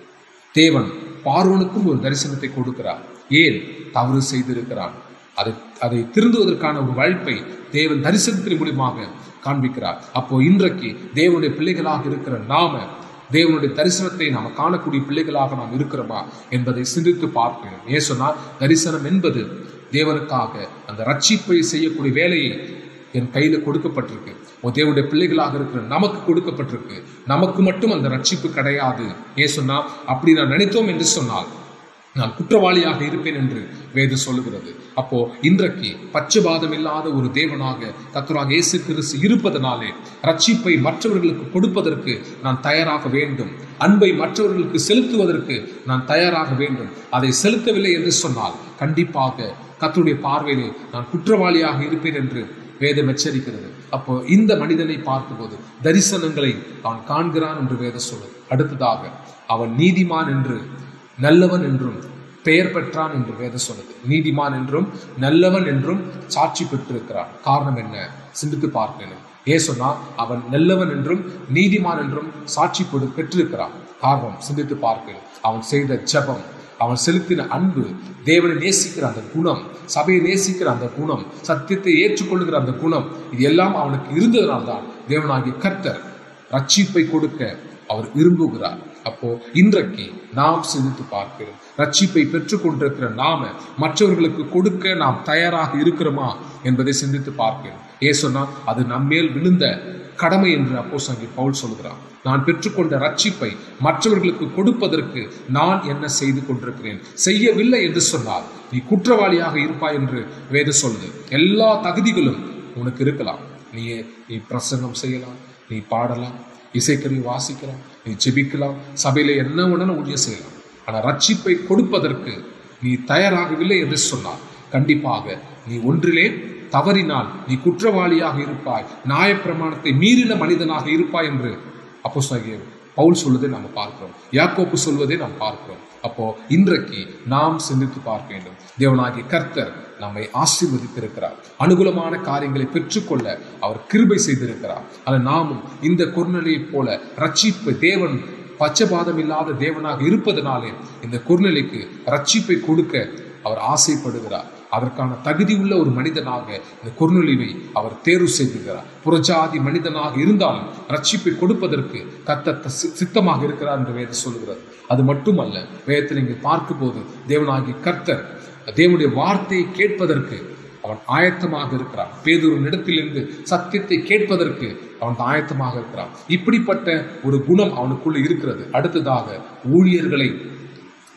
தேவன் பார்வோனுக்கும் ஒரு தரிசனத்தை கொடுக்கிறார் ஏன் தவறு செய்திருக்கிறான் அதை அதை திருந்துவதற்கான ஒரு வாய்ப்பை தேவன் தரிசனத்தின் மூலியமாக காண்பிக்கிறார் அப்போ இன்றைக்கு தேவனுடைய பிள்ளைகளாக இருக்கிற நாம தேவனுடைய தரிசனத்தை நாம காணக்கூடிய பிள்ளைகளாக நாம் இருக்கிறோமா என்பதை சிந்தித்து பார்க்கணும் ஏன் சொன்னா தரிசனம் என்பது தேவனுக்காக அந்த ரட்சிப்பை செய்யக்கூடிய வேலையை என் கையில கொடுக்கப்பட்டிருக்கு உன் தேவனுடைய பிள்ளைகளாக இருக்கிற நமக்கு கொடுக்கப்பட்டிருக்கு நமக்கு மட்டும் அந்த ரட்சிப்பு கிடையாது ஏன் சொன்னா அப்படி நான் நினைத்தோம் என்று சொன்னால் நான் குற்றவாளியாக இருப்பேன் என்று வேதம் சொல்லுகிறது அப்போ இன்றைக்கு பச்சபாதம் இல்லாத ஒரு தேவனாக கத்தராக இயேசு கிறிஸ்து இருப்பதனாலே ரட்சிப்பை மற்றவர்களுக்கு கொடுப்பதற்கு நான் தயாராக வேண்டும் அன்பை மற்றவர்களுக்கு செலுத்துவதற்கு நான் தயாராக வேண்டும் அதை செலுத்தவில்லை என்று சொன்னால் கண்டிப்பாக கத்தருடைய பார்வையிலே நான் குற்றவாளியாக இருப்பேன் என்று வேதம் எச்சரிக்கிறது அப்போ இந்த மனிதனை பார்க்கும்போது தரிசனங்களை அவன் காண்கிறான் என்று வேதம் சொல்லுது அடுத்ததாக அவன் நீதிமான் என்று நல்லவன் என்றும் பெயர் பெற்றான் என்று வேதம் சொல்லுது நீதிமான் என்றும் நல்லவன் என்றும் சாட்சி பெற்றிருக்கிறான் காரணம் என்ன சிந்தித்து பார்க்கணும் ஏன் சொன்னா அவன் நல்லவன் என்றும் நீதிமான் என்றும் சாட்சி பெறு- பெற்றிருக்கிறான் காரணம் சிந்தித்து பார்க்கணும் அவன் செய்த ஜெபம் அவன் செலுத்தின அன்பு தேவனை நேசிக்கிற அந்த குணம் சபையை நேசிக்கிற அந்த குணம் சத்தியத்தை ஏற்றுக்கொள்ளுகிற அந்த குணம் இது எல்லாம் அவனுக்கு இருந்ததனால்தான் தேவனாகிய கர்த்தர் ரட்சிப்பை கொடுக்க அவர் விரும்புகிறார் அப்போ இன்றைக்கு நாம் சிந்தித்து பார்க்கிறோம் ரட்சிப்பை பெற்றுக் கொண்டிருக்கிற நாம மற்றவர்களுக்கு கொடுக்க நாம் தயாராக இருக்கிறோமா என்பதை சிந்தித்து பார்க்கிறோம் ஏ சொன்னா அது நம்மேல் விழுந்த கடமை என்று அப்போ பவுல் சொல்கிறான் நான் பெற்றுக்கொண்ட ரட்சிப்பை மற்றவர்களுக்கு கொடுப்பதற்கு நான் என்ன செய்து கொண்டிருக்கிறேன் செய்யவில்லை என்று சொன்னால் நீ குற்றவாளியாக இருப்பாய் என்று வேதம் சொல்லுது எல்லா தகுதிகளும் உனக்கு இருக்கலாம் நீ நீ பிரசங்கம் செய்யலாம் நீ பாடலாம் இசைக்கருவி வாசிக்கலாம் நீ ஜெபிக்கலாம் சபையில என்ன வேணாலும் ஊழியம் செய்யலாம் ஆனா ரட்சிப்பை கொடுப்பதற்கு நீ தயாராகவில்லை என்று சொன்னால் கண்டிப்பாக நீ ஒன்றிலே தவறினால் நீ குற்றவாளியாக இருப்பாய் நியாயப்பிரமாணத்தை மீறின மனிதனாக இருப்பாய் என்று அப்போ பவுல் சொல்வதை நாம் பார்க்கிறோம் யாக்கோப்பு சொல்வதை நாம் பார்க்கிறோம் அப்போ இன்றைக்கு நாம் சிந்தித்து பார்க்க வேண்டும் தேவனாகிய கர்த்தர் நம்மை ஆசீர்வதித்திருக்கிறார் அனுகூலமான காரியங்களை பெற்றுக்கொள்ள அவர் கிருபை செய்திருக்கிறார் ஆனால் நாமும் இந்த குர்நலியைப் போல ரட்சிப்பு தேவன் பச்சபாதம் இல்லாத தேவனாக இருப்பதனாலே இந்த குர்நலிக்கு ரட்சிப்பை கொடுக்க அவர் ஆசைப்படுகிறார் அதற்கான தகுதி உள்ள ஒரு மனிதனாக இந்த குர்நொலிவை அவர் தேர்வு செய்திருக்கிறார் புறஜாதி மனிதனாக இருந்தாலும் ரட்சிப்பை கொடுப்பதற்கு கத்த சித்தமாக இருக்கிறார் என்று வேதம் சொல்லுகிறது அது மட்டுமல்ல வேதத்தில் நீங்கள் பார்க்கும்போது தேவனாகிய கர்த்தர் தேவனுடைய வார்த்தையை கேட்பதற்கு அவன் ஆயத்தமாக இருக்கிறான் பேதூரின் இடத்திலிருந்து சத்தியத்தை கேட்பதற்கு அவன் ஆயத்தமாக இருக்கிறான் இப்படிப்பட்ட ஒரு குணம் அவனுக்குள்ள இருக்கிறது அடுத்ததாக ஊழியர்களை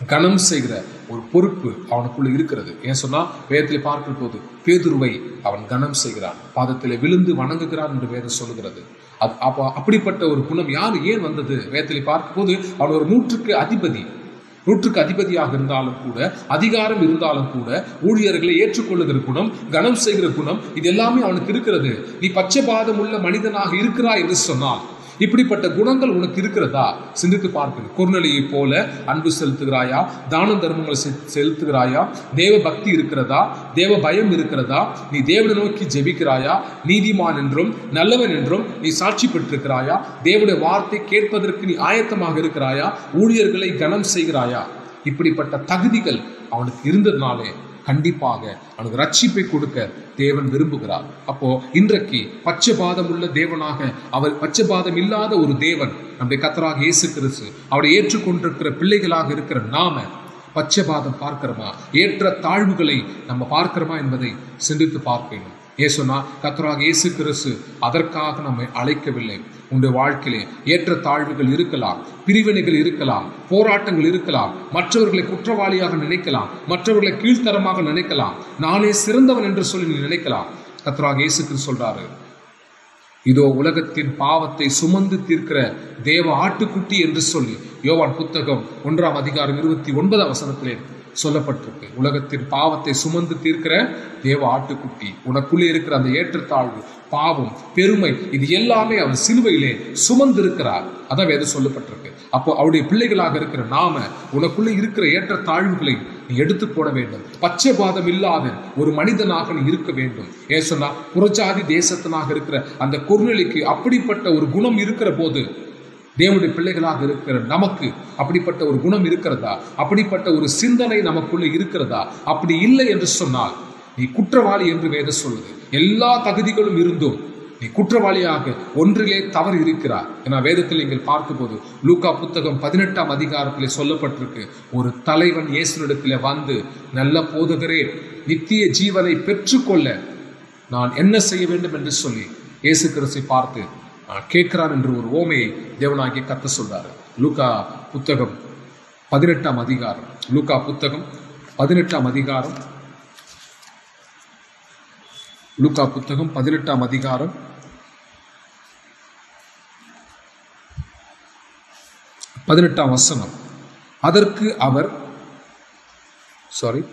கனம் செய்கிற ஒரு பொறுப்பு அவனுக்குள்ள இருக்கிறது ஏன் சொன்னா வேதத்தில் பார்க்கிற போது பேதுருவை அவன் கனம் செய்கிறான் பாதத்திலே விழுந்து வணங்குகிறான் என்று வேதம் சொல்லுகிறது அது அப்போ அப்படிப்பட்ட ஒரு குணம் யார் ஏன் வந்தது வேதத்தில் பார்க்கும்போது அவன் ஒரு நூற்றுக்கு அதிபதி நூற்றுக்கு அதிபதியாக இருந்தாலும் கூட அதிகாரம் இருந்தாலும் கூட ஊழியர்களை ஏற்றுக்கொள்ளுகிற குணம் கனம் செய்கிற குணம் இது எல்லாமே அவனுக்கு இருக்கிறது நீ பச்சைபாதம் உள்ள மனிதனாக இருக்கிறாய் என்று சொன்னால் இப்படிப்பட்ட குணங்கள் உனக்கு இருக்கிறதா சிந்தித்து பார்க்கணும் குர்நலியை போல அன்பு செலுத்துகிறாயா தான தர்மங்களை செ- செலுத்துகிறாயா தேவ பக்தி இருக்கிறதா தேவ பயம் இருக்கிறதா நீ தேவனை நோக்கி ஜெபிக்கிறாயா நீதிமான் என்றும் நல்லவன் என்றும் நீ சாட்சி பெற்றிருக்கிறாயா தேவனுடைய வார்த்தை கேட்பதற்கு நீ ஆயத்தமாக இருக்கிறாயா ஊழியர்களை கனம் செய்கிறாயா இப்படிப்பட்ட தகுதிகள் அவனுக்கு இருந்ததுனாலே கண்டிப்பாக அவனுக்கு ரட்சிப்பை கொடுக்க தேவன் விரும்புகிறார் அப்போ இன்றைக்கு பச்சைபாதம் உள்ள தேவனாக அவர் பச்சைபாதம் இல்லாத ஒரு தேவன் நம்முடைய கத்தராக இயேசு கிறிஸ்து அவரை ஏற்றுக்கொண்டிருக்கிற பிள்ளைகளாக இருக்கிற நாம பச்சைபாதம் பார்க்கிறோமா ஏற்ற தாழ்வுகளை நம்ம பார்க்கிறோமா என்பதை சிந்தித்து பார்க்கணும் ஏசுனா கத்தராக இயேசு கிறிஸ்து அதற்காக நம்மை அழைக்கவில்லை உங்களுடைய வாழ்க்கையிலே ஏற்ற தாழ்வுகள் இருக்கலாம் பிரிவினைகள் இருக்கலாம் போராட்டங்கள் இருக்கலாம் மற்றவர்களை குற்றவாளியாக நினைக்கலாம் மற்றவர்களை கீழ்த்தரமாக நினைக்கலாம் நானே சிறந்தவன் என்று சொல்லி நீ நினைக்கலாம் கத்தராக இயேசு கிறிஸ்து சொல்றாரு இதோ உலகத்தின் பாவத்தை சுமந்து தீர்க்கிற தேவ ஆட்டுக்குட்டி என்று சொல்லி யோவான் புத்தகம் ஒன்றாம் அதிகாரம் இருபத்தி ஒன்பதாம் வசனத்திலே சொல்லப்பட்டிருக்கு உலகத்தின் பாவத்தை சுமந்து தீர்க்கிற தேவ ஆட்டுக்குட்டி உனக்குள்ளே இருக்கிற அந்த ஏற்றத்தாழ்வு பாவம் பெருமை இது எல்லாமே அவர் சிலுவையிலே சுமந்திருக்கிறார் அதான் வேதம் சொல்லப்பட்டிருக்கு அப்போ அவருடைய பிள்ளைகளாக இருக்கிற நாம உனக்குள்ளே இருக்கிற ஏற்றத்தாழ்வுகளை நீ எடுத்து போட வேண்டும் பச்சைபாதம் இல்லாத ஒரு மனிதனாக நீ இருக்க வேண்டும் ஏன் சொன்னா புறஜாதி தேசத்தனாக இருக்கிற அந்த குறுநிலைக்கு அப்படிப்பட்ட ஒரு குணம் இருக்கிற போது தேவனுடைய பிள்ளைகளாக இருக்கிற நமக்கு அப்படிப்பட்ட ஒரு குணம் இருக்கிறதா அப்படிப்பட்ட ஒரு சிந்தனை நமக்குள்ள இருக்கிறதா அப்படி இல்லை என்று சொன்னால் நீ குற்றவாளி என்று வேத சொல்லுது எல்லா தகுதிகளும் இருந்தும் நீ குற்றவாளியாக ஒன்றிலே தவறு இருக்கிறார் ஏன்னா வேதத்தில் நீங்கள் பார்க்கும்போது லூக்கா புத்தகம் பதினெட்டாம் அதிகாரத்திலே சொல்லப்பட்டிருக்கு ஒரு தலைவன் இயேசுனிடத்திலே வந்து நல்ல போதகரே நித்திய ஜீவனை பெற்றுக்கொள்ள நான் என்ன செய்ய வேண்டும் என்று சொல்லி இயேசு கிறிஸ்தை பார்த்து ஆஹ், கேட்கிறான் என்று ஒரு ஓமையை தேவனாகிய கத்த சொல்றாரு லூக்கா புத்தகம் பதினெட்டாம் அதிகாரம் லூக்கா புத்தகம் பதினெட்டாம் அதிகாரம் லூக்கா புத்தகம் பதினெட்டாம் அதிகாரம் பதினெட்டாம் வசனம் அதற்கு அவர் சாரி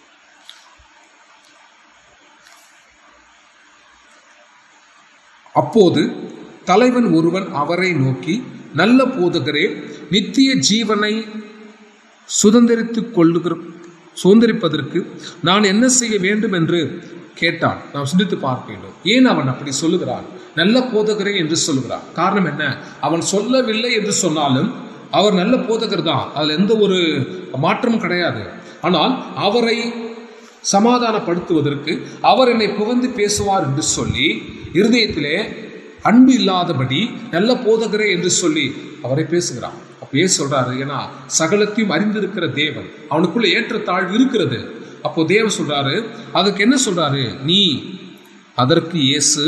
அப்போது தலைவன் ஒருவன் அவரை நோக்கி நல்ல போதகரே நித்திய ஜீவனை சுதந்திரித்துக் கொள்ளுகிற சுதந்திரிப்பதற்கு நான் என்ன செய்ய வேண்டும் என்று கேட்டான் நாம் சிந்தித்து பார்க்க வேண்டும் ஏன் அவன் அப்படி சொல்லுகிறான் நல்ல போதகரே என்று சொல்லுகிறான் காரணம் என்ன அவன் சொல்லவில்லை என்று சொன்னாலும் அவர் நல்ல போதகர் தான் அதுல எந்த ஒரு மாற்றமும் கிடையாது ஆனால் அவரை சமாதானப்படுத்துவதற்கு அவர் என்னை புகழ்ந்து பேசுவார் என்று சொல்லி இருதயத்திலே அன்பு இல்லாதபடி நல்ல போதகரே என்று சொல்லி அவரை பேசுகிறான் அப்ப ஏன் சொல்றாரு ஏன்னா சகலத்தையும் அறிந்திருக்கிற தேவன் அவனுக்குள்ள ஏற்ற தாழ்வு இருக்கிறது அப்போ தேவன் சொல்றாரு அதுக்கு என்ன சொல்றாரு நீ அதற்கு இயேசு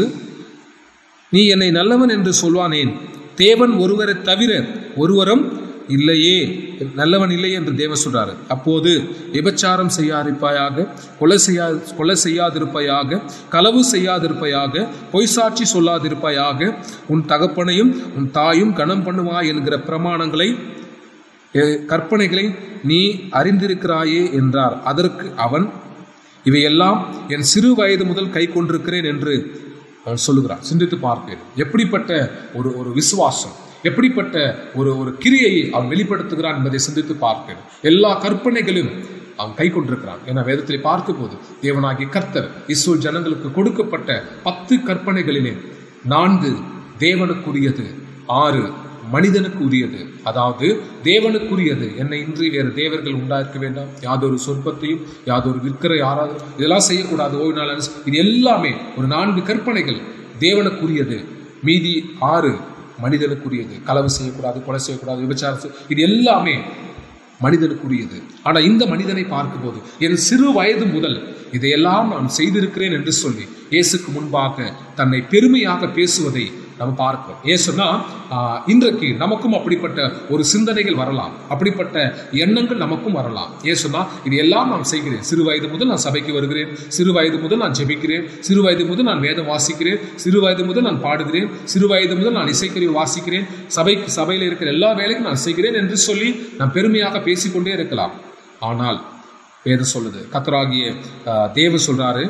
நீ என்னை நல்லவன் என்று சொல்வானேன் தேவன் ஒருவரை தவிர ஒருவரும் இல்லையே நல்லவன் இல்லை என்று தேவன் சொல்றாரு அப்போது விபச்சாரம் செய்யாதிருப்பாயாக கொலை செய்யா கொலை செய்யாதிருப்பாயாக களவு செய்யாதிருப்பாயாக பொய்சாட்சி சொல்லாதிருப்பாயாக உன் தகப்பனையும் உன் தாயும் கனம் பண்ணுவாய் என்கிற பிரமாணங்களை எ- கற்பனைகளை நீ அறிந்திருக்கிறாயே என்றார் அதற்கு அவன் இவையெல்லாம் என் சிறு வயது முதல் கை கொண்டிருக்கிறேன் என்று அவன் சொல்லுகிறான் சிந்தித்து பார்ப்பேன் எப்படிப்பட்ட ஒரு ஒரு விசுவாசம் எப்படிப்பட்ட ஒரு ஒரு கிரியையை அவன் வெளிப்படுத்துகிறான் என்பதை சிந்தித்து பார்ப்பேன் எல்லா கற்பனைகளும் அவன் கை கொண்டிருக்கிறான் என வேதத்தில் பார்க்கும்போது தேவனாகிய கர்த்தர் இஸ்ரேல் ஜனங்களுக்கு கொடுக்கப்பட்ட பத்து கற்பனைகளிலே நான்கு தேவனுக்குரியது ஆறு மனிதனுக்கு உரியது அதாவது தேவனுக்குரியது என்னை இன்றி வேறு தேவர்கள் உண்டாயிருக்க வேண்டாம் யாதொரு சொற்பத்தையும் யாதொரு விற்கிற யாராவது இதெல்லாம் செய்யக்கூடாது ஓய்வு நாள் அனுச- இது எல்லாமே ஒரு நான்கு கற்பனைகள் தேவனுக்குரியது மீதி ஆறு மனிதனுக்குரியது களவு செய்யக்கூடாது கொலை செய்யக்கூடாது விபச்சாரம் செய்- இது எல்லாமே மனிதனுக்குரியது ஆனா இந்த மனிதனை பார்க்கும்போது என் சிறு வயது முதல் இதையெல்லாம் நான் செய்திருக்கிறேன் என்று சொல்லி இயேசுக்கு முன்பாக தன்னை பெருமையாக பேசுவதை நம்ம பார்க்கிறோம் ஏன் சொன்னா ஆஹ், இன்றைக்கு நமக்கும் அப்படிப்பட்ட ஒரு சிந்தனைகள் வரலாம் அப்படிப்பட்ட எண்ணங்கள் நமக்கும் வரலாம் ஏன் சொன்னா இது எல்லாம் நான் செய்கிறேன் சிறு வயது முதல் நான் சபைக்கு வருகிறேன் சிறு வயது முதல் நான் ஜெபிக்கிறேன் சிறு வயது முதல் நான் வேதம் வாசிக்கிறேன் சிறு வயது முதல் நான் பாடுகிறேன் சிறு வயது முதல் நான் இசைக்கருவி வாசிக்கிறேன் சபைக்கு சபையில் இருக்கிற எல்லா வேலையும் நான் செய்கிறேன் என்று சொல்லி நான் பெருமையாக பேசிக்கொண்டே இருக்கலாம் ஆனால் வேதம் சொல்லுது கத்தராகிய ஆஹ், தேவ சொல்றாரு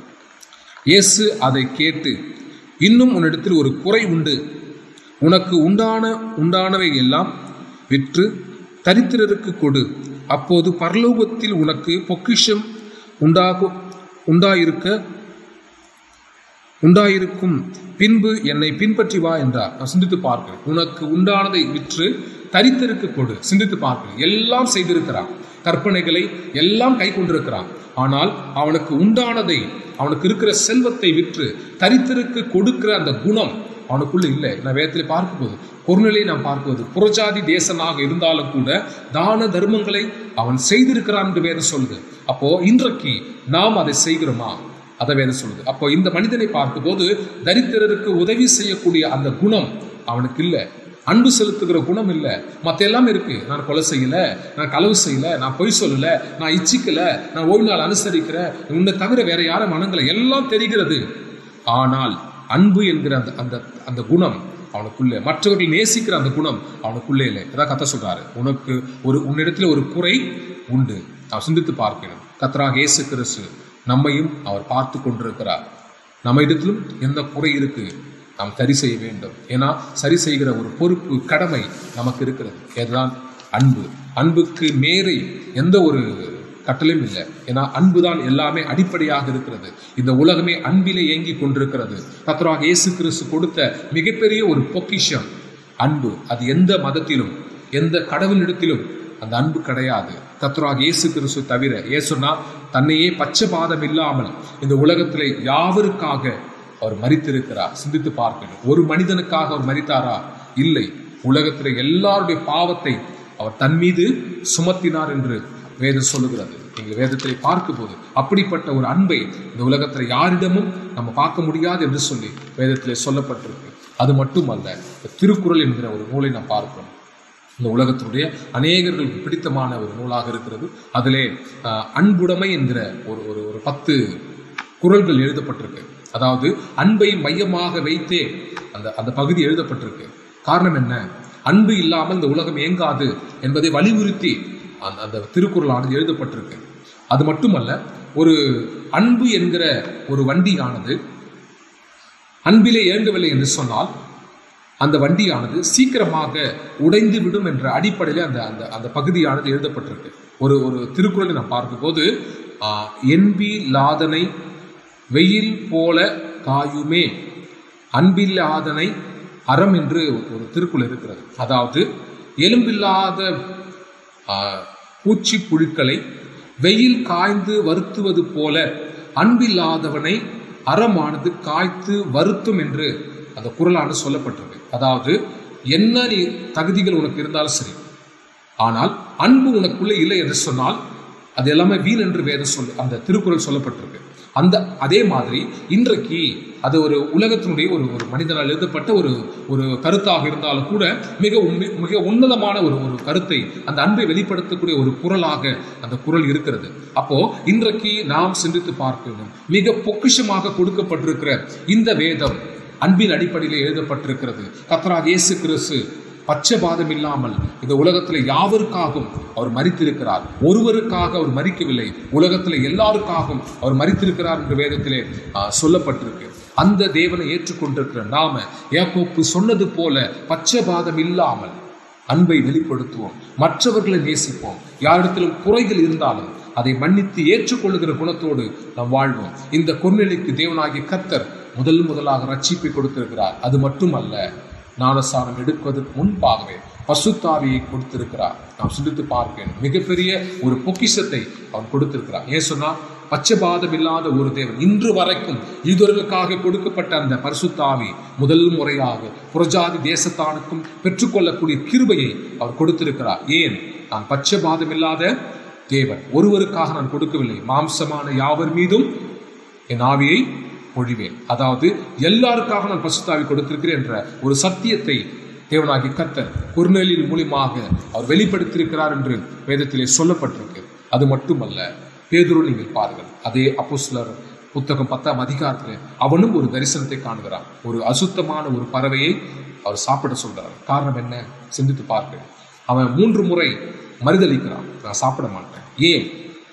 இயேசு அதை கேட்டு இன்னும் உன்னிடத்தில் ஒரு குறை உண்டு உனக்கு உண்டான உண்டானவை எல்லாம் விற்று தரித்திரருக்கு கொடு அப்போது பரலோகத்தில் உனக்கு பொக்கிஷம் உண்டாகும் உண்டாயிருக்க உண்டாயிருக்கும் பின்பு என்னை பின்பற்றி வா என்றார் நான் சிந்தித்து பார்க்கிறேன் உனக்கு உண்டானதை விற்று தரித்திருக்கு கொடு சிந்தித்து பார்க்கிறேன் எல்லாம் செய்திருக்கிறான் கற்பனைகளை எல்லாம் கை கொண்டிருக்கிறான் ஆனால் அவனுக்கு உண்டானதை அவனுக்கு இருக்கிற செல்வத்தை விற்று தரித்திருக்கு கொடுக்கிற அந்த குணம் அவனுக்குள்ள இல்லை நான் வேதத்தில் பார்க்கும்போது பொருளிலை நாம் பார்க்கும்போது புறஜாதி தேசனாக இருந்தாலும் கூட தான தர்மங்களை அவன் செய்திருக்கிறான் என்று வேதம் சொல்லுது அப்போ இன்றைக்கு நாம் அதை செய்கிறோமா அதை வேதம் சொல்லுது அப்போ இந்த மனிதனை பார்க்கும்போது தரித்திரருக்கு உதவி செய்யக்கூடிய அந்த குணம் அவனுக்கு இல்லை அன்பு செலுத்துகிற குணம் இல்லை மற்ற எல்லாம் இருக்கு நான் கொலை செய்யல நான் களவு செய்யல நான் பொய் சொல்லல நான் இச்சிக்கல நான் ஓய்வு நாள் அனுசரிக்கிறேன் உன்னை தவிர வேற யாரும் மனங்களை எல்லாம் தெரிகிறது ஆனால் அன்பு என்கிற அந்த அந்த அந்த குணம் அவனுக்குள்ளே மற்றவர்கள் நேசிக்கிற அந்த குணம் அவனுக்குள்ளே இல்லை அதான் கத்த சொல்றாரு உனக்கு ஒரு உன்னிடத்துல ஒரு குறை உண்டு நான் சிந்தித்து பார்க்கணும் கத்தராக இயேசு கிறிஸ்து நம்மையும் அவர் பார்த்து கொண்டிருக்கிறார் நம்ம இடத்திலும் எந்த குறை இருக்கு நாம் சரி செய்ய வேண்டும் ஏன்னா சரி செய்கிற ஒரு பொறுப்பு கடமை நமக்கு இருக்கிறது அதுதான் அன்பு அன்புக்கு மேலே எந்த ஒரு கட்டளையும் இல்லை ஏன்னா அன்புதான் எல்லாமே அடிப்படையாக இருக்கிறது இந்த உலகமே அன்பிலே இயங்கி கொண்டிருக்கிறது கத்தராக இயேசு கிறிஸ்து கொடுத்த மிகப்பெரிய ஒரு பொக்கிஷம் அன்பு அது எந்த மதத்திலும் எந்த கடவுளிடத்திலும் அந்த அன்பு கிடையாது கத்தராக இயேசு கிறிஸ்து தவிர இயேசுனா தன்னையே பச்சபாதம் இல்லாமல் இந்த உலகத்திலே யாவருக்காக அவர் மரித்திருக்கிறார் சிந்தித்து பார்க்கணும் ஒரு மனிதனுக்காக அவர் மரித்தாரா இல்லை உலகத்திலே எல்லாருடைய பாவத்தை அவர் தன் மீது சுமத்தினார் என்று வேதம் சொல்லுகிறது நீங்கள் வேதத்திலே பார்க்கும்போது அப்படிப்பட்ட ஒரு அன்பை இந்த உலகத்தில் யாரிடமும் நம்ம பார்க்க முடியாது என்று சொல்லி வேதத்திலே சொல்லப்பட்டிருக்கு அது மட்டுமல்ல இந்த திருக்குறள் என்கிற ஒரு நூலை நாம் பார்க்கிறோம் இந்த உலகத்தினுடைய அநேகர்களுக்கு பிடித்தமான ஒரு நூலாக இருக்கிறது அதிலே ஆஹ், அன்புடைமை என்கிற ஒரு ஒரு ஒரு பத்து குறள்கள் எழுதப்பட்டிருக்கு அதாவது அன்பை மையமாக வைத்தே அந்த அந்த பகுதி எழுதப்பட்டிருக்கு காரணம் என்ன அன்பு இல்லாமல் இந்த உலகம் இயங்காது என்பதை வலியுறுத்தி அந்த அந்த திருக்குறளானது எழுதப்பட்டிருக்கு அது மட்டுமல்ல ஒரு அன்பு என்கிற ஒரு வண்டியானது அன்பிலே இயங்கவில்லை என்று சொன்னால் அந்த வண்டியானது சீக்கிரமாக உடைந்து விடும் என்ற அடிப்படையில் அந்த அந்த அந்த பகுதியானது எழுதப்பட்டிருக்கு ஒரு ஒரு திருக்குறளை நான் பார்க்கும்போது ஆஹ், என்பி லாதனை வெயில் போல காயுமே அன்பில்லாதனை அறம் என்று ஒரு திருக்குறள் இருக்கிறது அதாவது எலும்பில்லாத ஆஹ், பூச்சி புழுக்களை வெயில் காய்ந்து வருத்துவது போல அன்பில்லாதவனை அறமானது காய்த்து வருத்தும் என்று அந்த குரலானது சொல்லப்பட்டிருக்கு அதாவது என்ன நீ தகுதிகள் உனக்கு இருந்தாலும் சரி ஆனால் அன்பு உனக்குள்ளே இல்லை என்று சொன்னால் அது எல்லாமே வீண் என்று வேதம் சொல்லு அந்த திருக்குறள் சொல்லப்பட்டிருக்கு அந்த அதே மாதிரி இன்றைக்கு அது ஒரு உலகத்தினுடைய ஒரு ஒரு மனிதனால் எழுதப்பட்ட ஒரு ஒரு கருத்தாக இருந்தாலும் கூட மிக உண்மை- மிக உன்னதமான ஒரு ஒரு கருத்தை அந்த அன்பை வெளிப்படுத்தக்கூடிய ஒரு குரலாக அந்த குரல் இருக்கிறது அப்போ இன்றைக்கு நாம் சிந்தித்து பார்க்கணும் மிக பொக்கிஷமாக கொடுக்கப்பட்டிருக்கிற இந்த வேதம் அன்பின் அடிப்படையில் எழுதப்பட்டிருக்கிறது கத்தராக இயேசு கிறிஸ்து பச்சபாதம் இல்லாமல் இந்த உலகத்தில் யாவருக்காகவும் அவர் மரித்திருக்கிறார் ஒருவருக்காக அவர் மரிக்கவில்லை உலகத்தில் எல்லாருக்காகவும் அவர் மரித்திருக்கிறார் என்று வேதத்திலே ஆ, சொல்லப்பட்டிருக்கு அந்த தேவனை ஏற்றுக்கொண்டிருக்கிற நாம ஏகோப்பு சொன்னது போல பச்சபாதம் இல்லாமல் அன்பை வெளிப்படுத்துவோம் மற்றவர்களை நேசிப்போம் யாரிடத்திலும் குறைகள் இருந்தாலும் அதை மன்னித்து ஏற்றுக்கொள்ளுகிற குணத்தோடு நாம் வாழ்வோம் இந்த கொர்நெலிக்கு தேவனாகிய கர்த்தர் முதல் முதலாக ரட்சிப்பை கொடுத்திருக்கிறார் அது மட்டுமல்ல ஞானசாரம் எடுப்பதற்கு முன்பாகவே பசுத்தாவியை கொடுத்திருக்கிறார் நாம் சிந்தித்து பார்க்கணும் மிகப்பெரிய ஒரு பொக்கிஷத்தை அவன் கொடுத்திருக்கிறார் ஏன் சொன்னா பச்சபாதம் இல்லாத ஒரு தேவன் இன்று வரைக்கும் யூதர்களுக்காக கொடுக்கப்பட்ட அந்த பரிசுத்தாவி முதல் முறையாக புறஜாதி தேசத்தானுக்கும் பெற்றுக்கொள்ளக்கூடிய கிருபையை அவர் கொடுத்திருக்கிறார் ஏன் நான் பச்சபாதம் இல்லாத தேவன் ஒருவருக்காக நான் கொடுக்கவில்லை மாம்சமான யாவர் மீதும் என் ஆவியை பொழிவேன் அதாவது எல்லாருக்காக நான் பசுத்தாவி கொடுத்திருக்கிறேன் என்ற ஒரு சத்தியத்தை தேவனாகி கர்த்தர் குர்நேலின் மூலியமாக அவர் வெளிப்படுத்தியிருக்கிறார் என்று வேதத்திலே சொல்லப்பட்டிருக்கு அது மட்டுமல்ல பேதுரு நீங்கள் பாருங்கள் அதே அப்போஸ்தலர் புத்தகம் பத்தாம் அதிகாரத்தில் அவனும் ஒரு தரிசனத்தை காணுகிறான் ஒரு அசுத்தமான ஒரு பறவையை அவர் சாப்பிட சொல்றார் காரணம் என்ன சிந்தித்து பார்க்க அவன் மூன்று முறை மறுதளிக்கிறான் நான் சாப்பிட மாட்டேன் ஏன்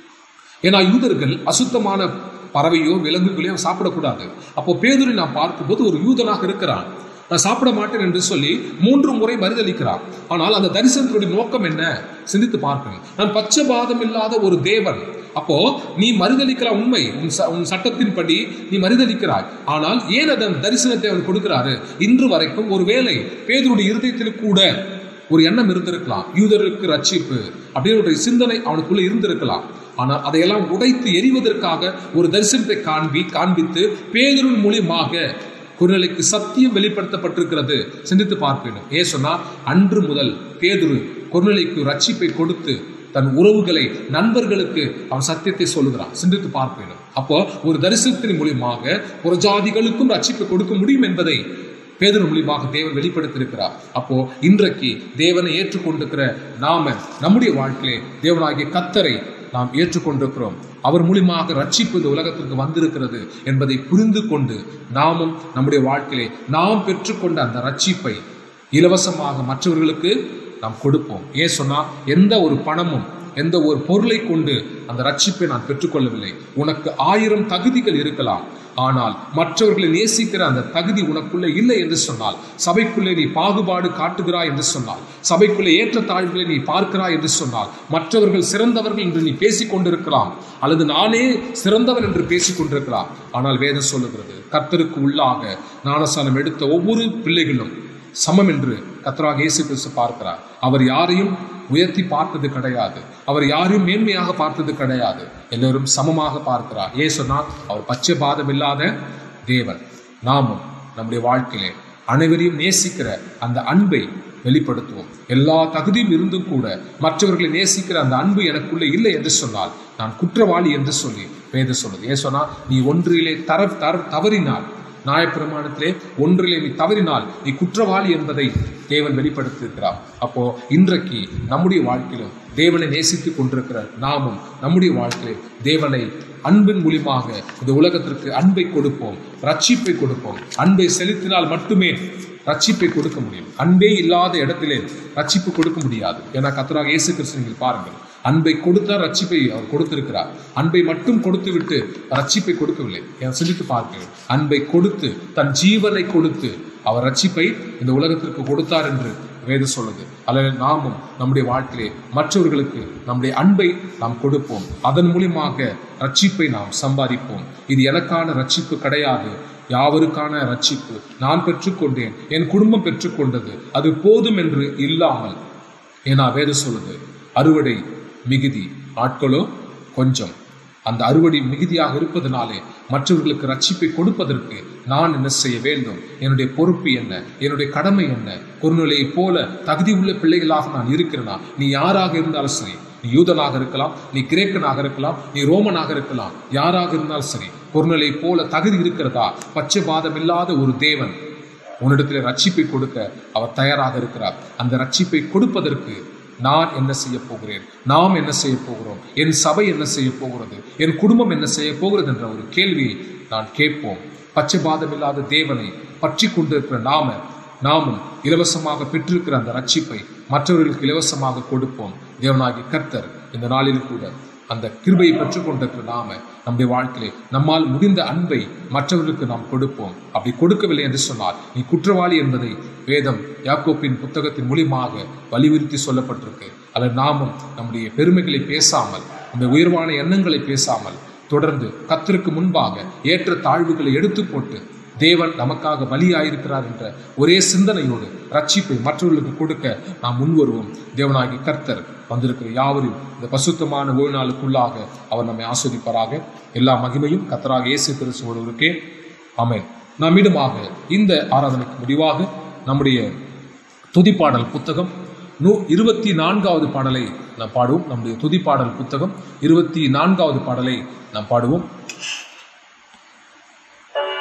ஏன்னா யூதர்கள் அசுத்தமான பறவையோ விலங்குகளையோ சாப்பிடக்கூடாது அப்போ பேதுரை நான் பார்க்கும்போது ஒரு யூதனாக இருக்கிறான் நான் சாப்பிட மாட்டேன் என்று சொல்லி மூன்று முறை மறுதளிக்கிறான் ஆனால் அந்த தரிசனத்தினுடைய நோக்கம் என்ன சிந்தித்து பார்க்கணும் நான் பச்சபாதம் இல்லாத ஒரு தேவன் அப்போ நீ மறுதளிக்கலாம் உண்மை உன் ச- உன் சட்டத்தின்படி நீ மறுதளிக்கிறாய் ஆனால் ஏன் அதன் தரிசனத்தை அவன் கொடுக்கிறாரு இன்று வரைக்கும் ஒரு வேளை பேதருடைய இருதயத்தில் கூட ஒரு எண்ணம் இருந்திருக்கலாம் யூதருக்கு ரட்சிப்பு அப்படின்னு ஒரு சிந்தனை அவனுக்குள்ள இருந்திருக்கலாம் ஆனால் அதையெல்லாம் உடைத்து எரிவதற்காக ஒரு தரிசனத்தை காண்பி காண்பித்து பேதரின் மூலியமாக குரலுக்கு சத்தியம் வெளிப்படுத்தப்பட்டிருக்கிறது சிந்தித்து பார்ப்பேன் ஏன் சொன்னா அன்று முதல் பேதுரு குரலுக்கு ரட்சிப்பை கொடுத்து தன் உறவுகளை நண்பர்களுக்கு அவன் சத்தியத்தை சொல்லுகிறான் சிந்தித்து பார்ப்பேன் அப்போ ஒரு தரிசனத்தின் மூலியமாக ஒரு ஜாதிகளுக்கும் ரட்சிப்பை கொடுக்க முடியும் என்பதை பேதர் மூலியமாக தேவன் வெளிப்படுத்தியிருக்கிறார் அப்போ இன்றைக்கு தேவனை ஏற்றுக்கொண்டிருக்கிற நாம நம்முடைய வாழ்க்கையிலே தேவனாகிய கத்தரை நாம் ஏற்றுக்கொண்டிருக்கிறோம் அவர் மூலியமாக ரட்சிப்பு இந்த உலகத்திற்கு வந்திருக்கிறது என்பதை புரிந்து கொண்டு நாமும் நம்முடைய வாழ்க்கையிலே நாம் பெற்றுக்கொண்ட அந்த ரட்சிப்பை இலவசமாக மற்றவர்களுக்கு நாம் கொடுப்போம் ஏன் சொன்னா எந்த ஒரு பணமும் எந்த ஒரு பொருளை கொண்டு அந்த ரட்சிப்பை நான் பெற்றுக்கொள்ளவில்லை உனக்கு ஆயிரம் தகுதிகள் இருக்கலாம் ஆனால் மற்றவர்களை நேசிக்கிற அந்த தகுதி உனக்குள்ளே இல்லை என்று சொன்னால் சபைக்குள்ளே நீ பாகுபாடு காட்டுகிறாய் என்று சொன்னால் சபைக்குள்ளே ஏற்ற தாழ்வுகளை நீ பார்க்கிறாய் என்று சொன்னால் மற்றவர்கள் சிறந்தவர்கள் என்று நீ பேசிக் கொண்டிருக்கலாம் அல்லது நானே சிறந்தவன் என்று பேசிக் கொண்டிருக்கலாம் ஆனால் வேதம் சொல்லுகிறது கர்த்தருக்கு உள்ளாக ஞானசானம் எடுத்த ஒவ்வொரு பிள்ளைகளும் சமம் என்று கர்த்தராக இயேசு கிறிஸ்து பார்க்கிறார் அவர் யாரையும் உயர்த்தி பார்த்தது கிடையாது அவர் யாரையும் மேன்மையாக பார்த்தது கிடையாது எல்லோரும் சமமாக பார்க்கிறார் ஏன் சொன்னால் அவர் பச்சைபாதம் இல்லாத தேவன் நாமும் நம்முடைய வாழ்க்கையிலே அனைவரையும் நேசிக்கிற அந்த அன்பை வெளிப்படுத்துவோம் எல்லா தகுதியும் இருந்தும் கூட மற்றவர்களை நேசிக்கிற அந்த அன்பு எனக்குள்ளே இல்லை என்று சொன்னால் நான் குற்றவாளி என்று சொல்லி வேத சொல்லுது ஏன் சொன்னா நீ ஒன்றிலே தர தர தவறினால் நியாயப்பிரமாணத்திலே ஒன்றிலே நீ தவறினால் நீ குற்றவாளி என்பதை தேவன் வெளிப்படுத்தியிருக்கிறார் அப்போ இன்றைக்கு நம்முடைய வாழ்க்கையிலும் தேவனை நேசித்துக் கொண்டிருக்கிற நாமும் நம்முடைய வாழ்க்கையிலே தேவனை அன்பின் மூலியமாக இந்த உலகத்திற்கு அன்பை கொடுப்போம் ரட்சிப்பை கொடுப்போம் அன்பை செலுத்தினால் மட்டுமே ரட்சிப்பை கொடுக்க முடியும் அன்பே இல்லாத இடத்திலே ரட்சிப்பு கொடுக்க முடியாது ஏன்னா கத்தராக இயேசு கிறிஸ்து நீங்கள் பாருங்கள் அன்பை கொடுத்தா ரட்சிப்பை அவர் கொடுத்திருக்கிறார் அன்பை மட்டும் கொடுத்து விட்டு ரட்சிப்பை கொடுக்கவில்லை என சிந்தித்து பார்க்கிறேன் அன்பை கொடுத்து தன் ஜீவனை கொடுத்து அவர் ரட்சிப்பை இந்த உலகத்திற்கு கொடுத்தார் என்று வேதம் சொல்லுது அல்லது நாமும் நம்முடைய வாழ்க்கையிலே மற்றவர்களுக்கு நம்முடைய அன்பை நாம் கொடுப்போம் அதன் மூலியமாக ரட்சிப்பை நாம் சம்பாதிப்போம் இது எனக்கான ரட்சிப்பு கிடையாது யாவருக்கான ரட்சிப்பு நான் பெற்றுக்கொண்டேன் என் குடும்பம் பெற்றுக்கொண்டது அது போதும் என்று இல்லாமல் ஏன்னா வேதம் சொல்லுது அறுவடை மிகுதி ஆட்களோ கொஞ்சம் அந்த அறுவடை மிகுதியாக இருப்பதனாலே மற்றவர்களுக்கு ரட்சிப்பை கொடுப்பதற்கு நான் என்ன செய்ய வேண்டும் என்னுடைய பொறுப்பு என்ன என்னுடைய கடமை என்ன குறுநிலையை போல தகுதி உள்ள பிள்ளைகளாக நான் இருக்கிறேனா நீ யாராக இருந்தாலும் சரி நீ யூதனாக இருக்கலாம் நீ கிரேக்கனாக இருக்கலாம் நீ ரோமனாக இருக்கலாம் யாராக இருந்தாலும் சரி பொருநிலை போல தகுதி இருக்கிறதா பச்சைபாதம் இல்லாத ஒரு தேவன் உன்னிடத்தில் ரட்சிப்பை கொடுக்க அவர் தயாராக இருக்கிறார் அந்த ரட்சிப்பை கொடுப்பதற்கு நான் என்ன செய்ய போகிறேன் நாம் என்ன செய்ய போகிறோம் என் சபை என்ன செய்ய போகிறது என் குடும்பம் என்ன செய்ய போகிறது என்ற ஒரு கேள்வியை நான் கேட்போம் பச்சைபாதம் இல்லாத தேவனை பற்றி கொண்டிருக்கிற நாம நாமும் இலவசமாக பெற்றிருக்கிற அந்த ரட்சிப்பை மற்றவர்களுக்கு இலவசமாக கொடுப்போம் தேவனாகி கர்த்தர் இந்த நாளில் கூட அந்த கிருபையை பெற்றுக்கொண்டிருக்கிற நாம நம்முடைய வாழ்க்கையிலே நம்மால் முடிந்த அன்பை மற்றவர்களுக்கு நாம் கொடுப்போம் அப்படி கொடுக்கவில்லை என்று சொன்னால் நீ குற்றவாளி என்பதை வேதம் யாக்கோப்பின் புத்தகத்தின் மூலியமாக வலியுறுத்தி சொல்லப்பட்டிருக்கு அல்லது நாமும் நம்முடைய பெருமைகளை பேசாமல் நம்முடைய உயர்வான எண்ணங்களை பேசாமல் தொடர்ந்து கத்தருக்கு முன்பாக ஏற்ற தாழ்வுகளை எடுத்து போட்டு தேவன் நமக்காக பலியாயிருக்கிறார் என்ற ஒரே சிந்தனையோடு ரட்சிப்பை மற்றவர்களுக்கு கொடுக்க நாம் முன்வருவோம் தேவனாகி கர்த்தர் வந்திருக்கிற யாவரையும் இந்த பசுத்தமான ஓய்வு நாளுக்குள்ளாக அவர் நம்மை ஆஸ்வதிப்பாராக எல்லா மகிமையும் கர்த்தராக இயேசு கிறிஸ்து ஒருவருக்கே ஆமென் நாம் மீண்டுமாக இந்த ஆராதனைக்கு முடிவாக நம்முடைய துதிப்பாடல் புத்தகம் நூ இருபத்தி நான்காவது பாடலை நாம் பாடுவோம் நம்முடைய துதிப்பாடல் புத்தகம் இருபத்தி நான்காவது பாடலை நாம் பாடுவோம்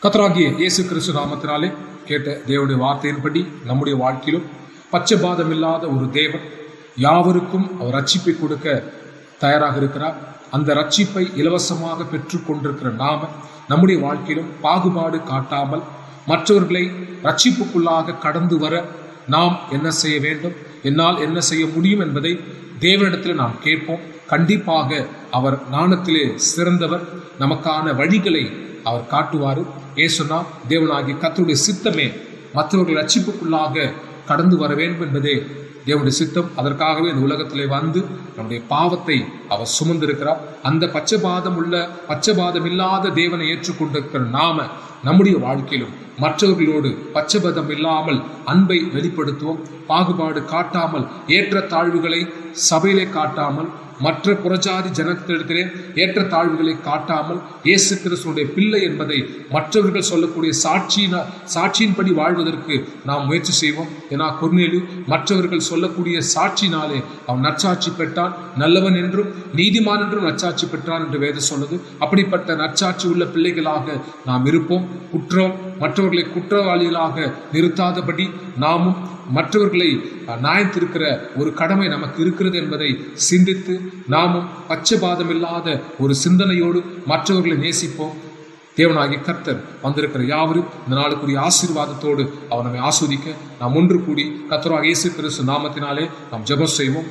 கத்தராகிய இயேசு கிறிஸ்து நாமத்தினாலே கேட்ட தேவனுடைய வார்த்தையின்படி நம்முடைய வாழ்க்கையிலும் பச்சபாதம் இல்லாத ஒரு தேவன் யாவருக்கும் அவர் ரட்சிப்பை கொடுக்க தயாராக இருக்கிறார் அந்த ரட்சிப்பை இலவசமாக பெற்றுக் கொண்டிருக்கிற நாம நம்முடைய வாழ்க்கையிலும் பாகுபாடு காட்டாமல் மற்றவர்களை ரட்சிப்புக்குள்ளாக கடந்து வர நாம் என்ன செய்ய வேண்டும் என்னால் என்ன செய்ய முடியும் என்பதை தேவனிடத்தில் நாம் கேட்போம் கண்டிப்பாக அவர் ஞானத்திலே சிறந்தவர் நமக்கான வழிகளை அவர் காட்டுவார் ஏசுனா தேவனாகிய கர்த்தருடைய சித்தமே மற்றவர்கள் ரட்சிப்புக்குள்ளாக கடந்து வர வேண்டும் என்பதே தேவனுடைய சித்தம் அதற்காகவே இந்த உலகத்திலே வந்து நம்முடைய பாவத்தை அவர் சுமந்திருக்கிறார் அந்த பச்சபாதம் உள்ள பச்சபாதம் இல்லாத தேவனை ஏற்றுக்கொண்டிருக்கிற நாம நம்முடைய வாழ்க்கையிலும் மற்றவர்களோடு பச்சபதம் இல்லாமல் அன்பை வெளிப்படுத்துவோம் பாகுபாடு காட்டாமல் ஏற்ற தாழ்வுகளை சபையிலே காட்டாமல் மற்ற புறஜாதி ஜனத்திடத்திலே ஏற்ற தாழ்வுகளை காட்டாமல் இயேசு கிறிஸ்துடைய பிள்ளை என்பதை மற்றவர்கள் சொல்லக்கூடிய சாட்சியின சாட்சியின்படி வாழ்வதற்கு நாம் முயற்சி செய்வோம் ஏன்னா கொர்நேலு மற்றவர்கள் சொல்லக்கூடிய சாட்சினாலே அவன் நற்சாட்சி பெற்றான் நல்லவன் என்றும் நீதிமான் என்றும் நற்சாட்சி பெற்றான் என்று வேதம் சொல்லுது அப்படிப்பட்ட நற்சாட்சி உள்ள பிள்ளைகளாக நாம் இருப்போம் குற்றம் மற்றவர்களை குற்றவாளிகளாக நிறுத்தாதபடி நாமும் மற்றவர்களை நியாயத்திருக்கிற ஒரு கடமை நமக்கு இருக்கிறது என்பதை சிந்தித்து நாமும் பச்சபாதம் இல்லாத ஒரு சிந்தனையோடு மற்றவர்களை நேசிப்போம் தேவனாகிய கர்த்தர் வந்திருக்கிற யாவரும் இந்த நாளுக்குரிய ஆசீர்வாதத்தோடு அவர் நம்மை ஆஸ்வதிக்க நாம் ஒன்று கூடி கர்த்தராக இயேசு கிறிஸ்து நாமத்தினாலே நாம் ஜெபம் செய்வோம்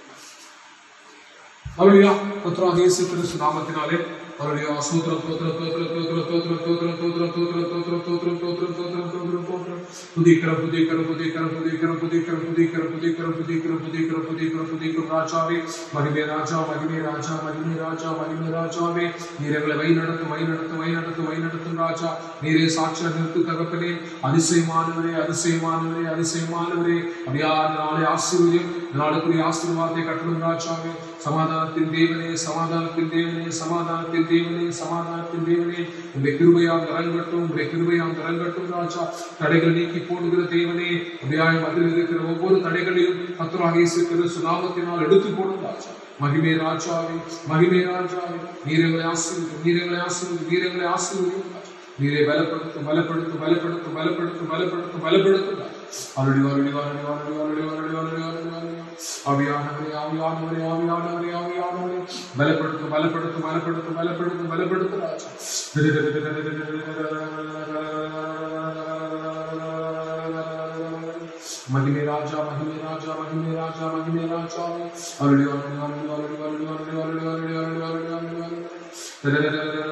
அவளுடைய கர்த்தராக இயேசு கிறிஸ்து நாமத்தினாலே அவருடைய சூத்திரம் தோத்திரம் தோத்திரம் தோத்திரம் தோத்திரம் தோத்திரம் தோத்திரம் தோத்திரம் தோத்திரம் தோத்திரம் தோத்திரம் தோத்திரம் தோத்திரம் தோத்திரம் புதிக்கிற புதிக்கிற புதிக்கிற புதிக்கிற புதிக்கிற புதிக்கிற புதிக்கிற புதிக்கிற புதிக்கிற புதிக்கிற புதிக்கிற ராஜாவே மகிமே ராஜா மகிமே ராஜா மகிமே ராஜா மகிமே ராஜாவே நீர் எங்களை வழி நடத்தும் வழி நடத்தும் வழி நடத்தும் வழி நடத்தும் ராஜா நீரே சாட்சியாக நிறுத்து தகப்பனே அதிசயமானவரே அதிசயமானவரே அதிசயமானவரே அப்படியா நாளை ஆசீர்வதியும் நாளுக்குரிய ஆசீர்வாதத்தை கட்டணும் ராஜாவே சமாதானத்தின் தேவனே சமாதானத்தின் தேவனே சமாதானத்தின் தேவனே சமாதானத்தின் தேவனே உங்களுடைய கிருபையால் இறங்கட்டும் உங்களுடைய கிருபையால் இறங்கட்டும் ராஜா தடைகள் நீக்கி போடுகிற தேவனே அப்படியாய் மதில் இருக்கிற ஒவ்வொரு தடைகளையும் கத்தராக இயேசு கிறிஸ்து நாமத்தினால் எடுத்து போடும் ராஜா மகிமே ராஜாவே மகிமே ராஜாவே நீரங்களை ஆசீர்வதி நீரங்களை ஆசீர்வதி நீரங்களை ஆசீர்வதி நீரை பலப்படுத்தும் பலப்படுத்தும் பலப்படுத்தும் பலப்படுத்தும் பலப்படுத்தும் பலப்படுத்தும் அருளி அருளி அருளி அருளி அருளி அருளி அருளி அருளி அருளி ஆவியானவரே ஆவியானவரே ஆவியானவரே ஆவியானவரே பலப்படுத்தும் பலப்படுத்தும் பலப்படுத்தும் பலப்படுத்தும் பலப்படுத்தும் ராஜா மகிமே ராஜா மகிமே ராஜா மகிமே ராஜா மகிமே ராஜா அருளி அருளி அருளி அருளி அருளி அருளி அருளி அருளி அருளி அருளி அருளி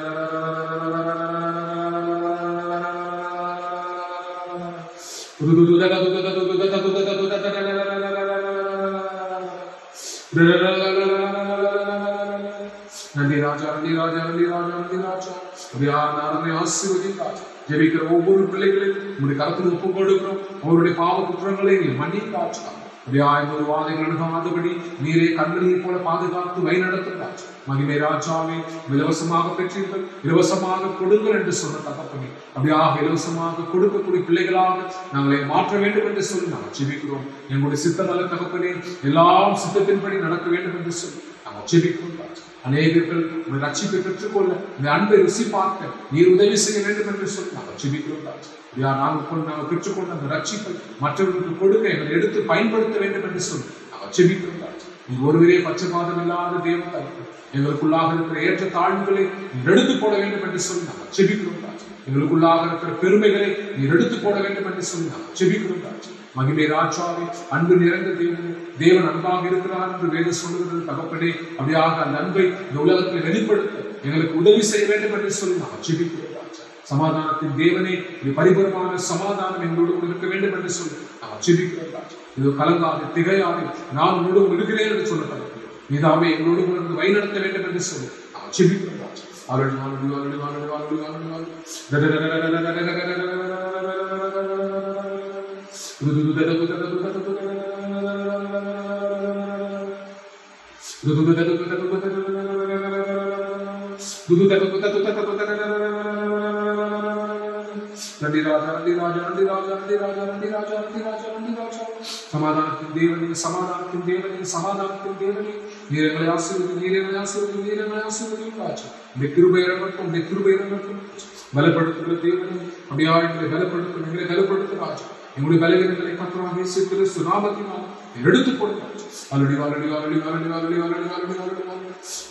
நன்றி ராஜா நன்றி ராஜா நன்றி ராஜா நன்றி ராஜா அப்படியா நாளை ஆசீர்வதி ராஜா ஜெபிக்கிற ஒவ்வொரு பிள்ளைகளையும் உங்களுடைய கருத்தில் ஒப்பு கொடுக்கிறோம் அவருடைய பாவ குற்றங்களை நீ மன்னி ராஜா அப்படியா ஒரு வாதைகள் அணுகாதபடி நீரே கண்மணியை போல பாதுகாத்து வழிநடத்தும் ராஜா மகிமை ராஜாவே இலவசமாக பெற்றீர்கள் இலவசமாக கொடுங்கள் என்று சொன்ன தகப்பனே அப்படியாக இலவசமாக கொடுக்கக்கூடிய பிள்ளைகளாக நாங்களை மாற்ற வேண்டும் என்று சொல்லி நாங்கள் ஜெபிக்கிறோம் எங்களுடைய சித்த நல்ல தகப்பனே எல்லாம் சித்தத்தின்படி நடக்க வேண்டும் என்று சொல்லி நாங்கள் ஜெபிக்கிறோம் ராஜா. அநேகர்கள் உங்களை ரட்சிப்பை பெற்றுக்கொள்ள இந்த அன்பை ருசி பார்க்க நீர் உதவி செய்ய வேண்டும் என்று சொல்லி நாங்கள் ஜெபிக்கிறோம் ராஜா. ஐயா நாங்கள் கொண்டு நாங்கள் பெற்றுக்கொண்ட அந்த ரட்சிப்பை மற்றவர்களுக்கு கொடுக்க எங்களை எடுத்து பயன்படுத்த வேண்டும் என்று சொல்லி நாங்கள் ஜெபிக்கிறோம் ராஜா. நீ ஒருவரே பச்சைபாதம் இல்லாத தேவன் தகப்பன் எங்களுக்குள்ளாக இருக்கிற ஏற்ற தாழ்வுகளை நீர் எடுத்து போட வேண்டும் என்று சொல்லி நாங்கள் ஜெபிக்கிறோம் ராஜா. எங்களுக்குள்ளாக இருக்கிற பெருமைகளை நீர் எடுத்து போட வேண்டும் என்று சொல்லி நாங்கள் ஜெபிக்கிறோம் ராஜா. மகிமை ராஜாவே அன்பு நிறைந்த தேவனே தேவன் அன்பாக இருக்கிறார் என்று வேத சொல்லுகிறது தகப்பனே அப்படியாக அந்த அன்பை இந்த உலகத்தில் வெளிப்படுத்த எங்களுக்கு உதவி செய்ய வேண்டும் என்று சொல்லி நாங்கள் ஜெபிக்கிறோம் ராஜா. சமாதானத்தின் தேவனே இது பரிபூர்ணமான சமாதானம் எங்களோடு கூட இருக்க வேண்டும் என்று சொல்லி நாங்கள் ஜெபிக்கிறோம் ராஜா. இது கலங்காது திகையாது நான் உங்களோடு கூட இருக்கிறேன் என்று சொல்ல தகப்பனே. நீதாமே எங்களோடு கூட இருந்து வழிநடத்த வேண்டும் என்று சொல்லி நாங்கள் ஜெபிக்கிறோம் ராஜா. அருள் அருள் அருள் அருள் அருள் அருள் அருள் நன்றி ராஜா நன்றி ராஜா நன்றி ராஜா நன்றி ராஜா நன்றி ராஜா நன்றி ராஜா நன்றி ராஜா சமாதானத்தின் தேவனே சமாதானத்தின் தேவனே சமாதானத்தின் தேவனே நீரங்களை ஆசீர்வதி நீரங்களை ஆசீர்வதி நீரங்களை ஆசீர்வதி ராஜா இந்த கிருபை இறங்கட்டும் இந்த கிருபை இறங்கட்டும் பலப்படுத்துகிற தேவனே அப்படியா எங்களை பலப்படுத்தும் எங்களை பலப்படுத்தும் ராஜா எங்களுடைய பலவீனங்களை கத்தராக இயேசு கிறிஸ்து நாமத்தினால் எடுத்து கொடுங்க அலடி அலடி அலடி அலடி அலடி அலடி அலடி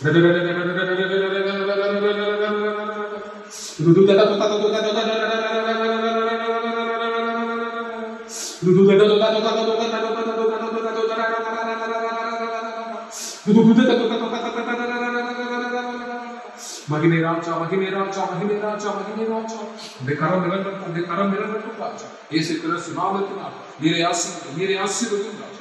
மகிமை ராஜா மகிமை ராஜா மகிமை ராஜா மகிமை ராஜா இந்த கரம் இறங்கட்டும் இந்த கரம் இறங்கட்டும் ராஜா இயேசு கிறிஸ்து நாமத்தினால் நீரை ஆசி நீரை ஆசீர்வதியும் ராஜா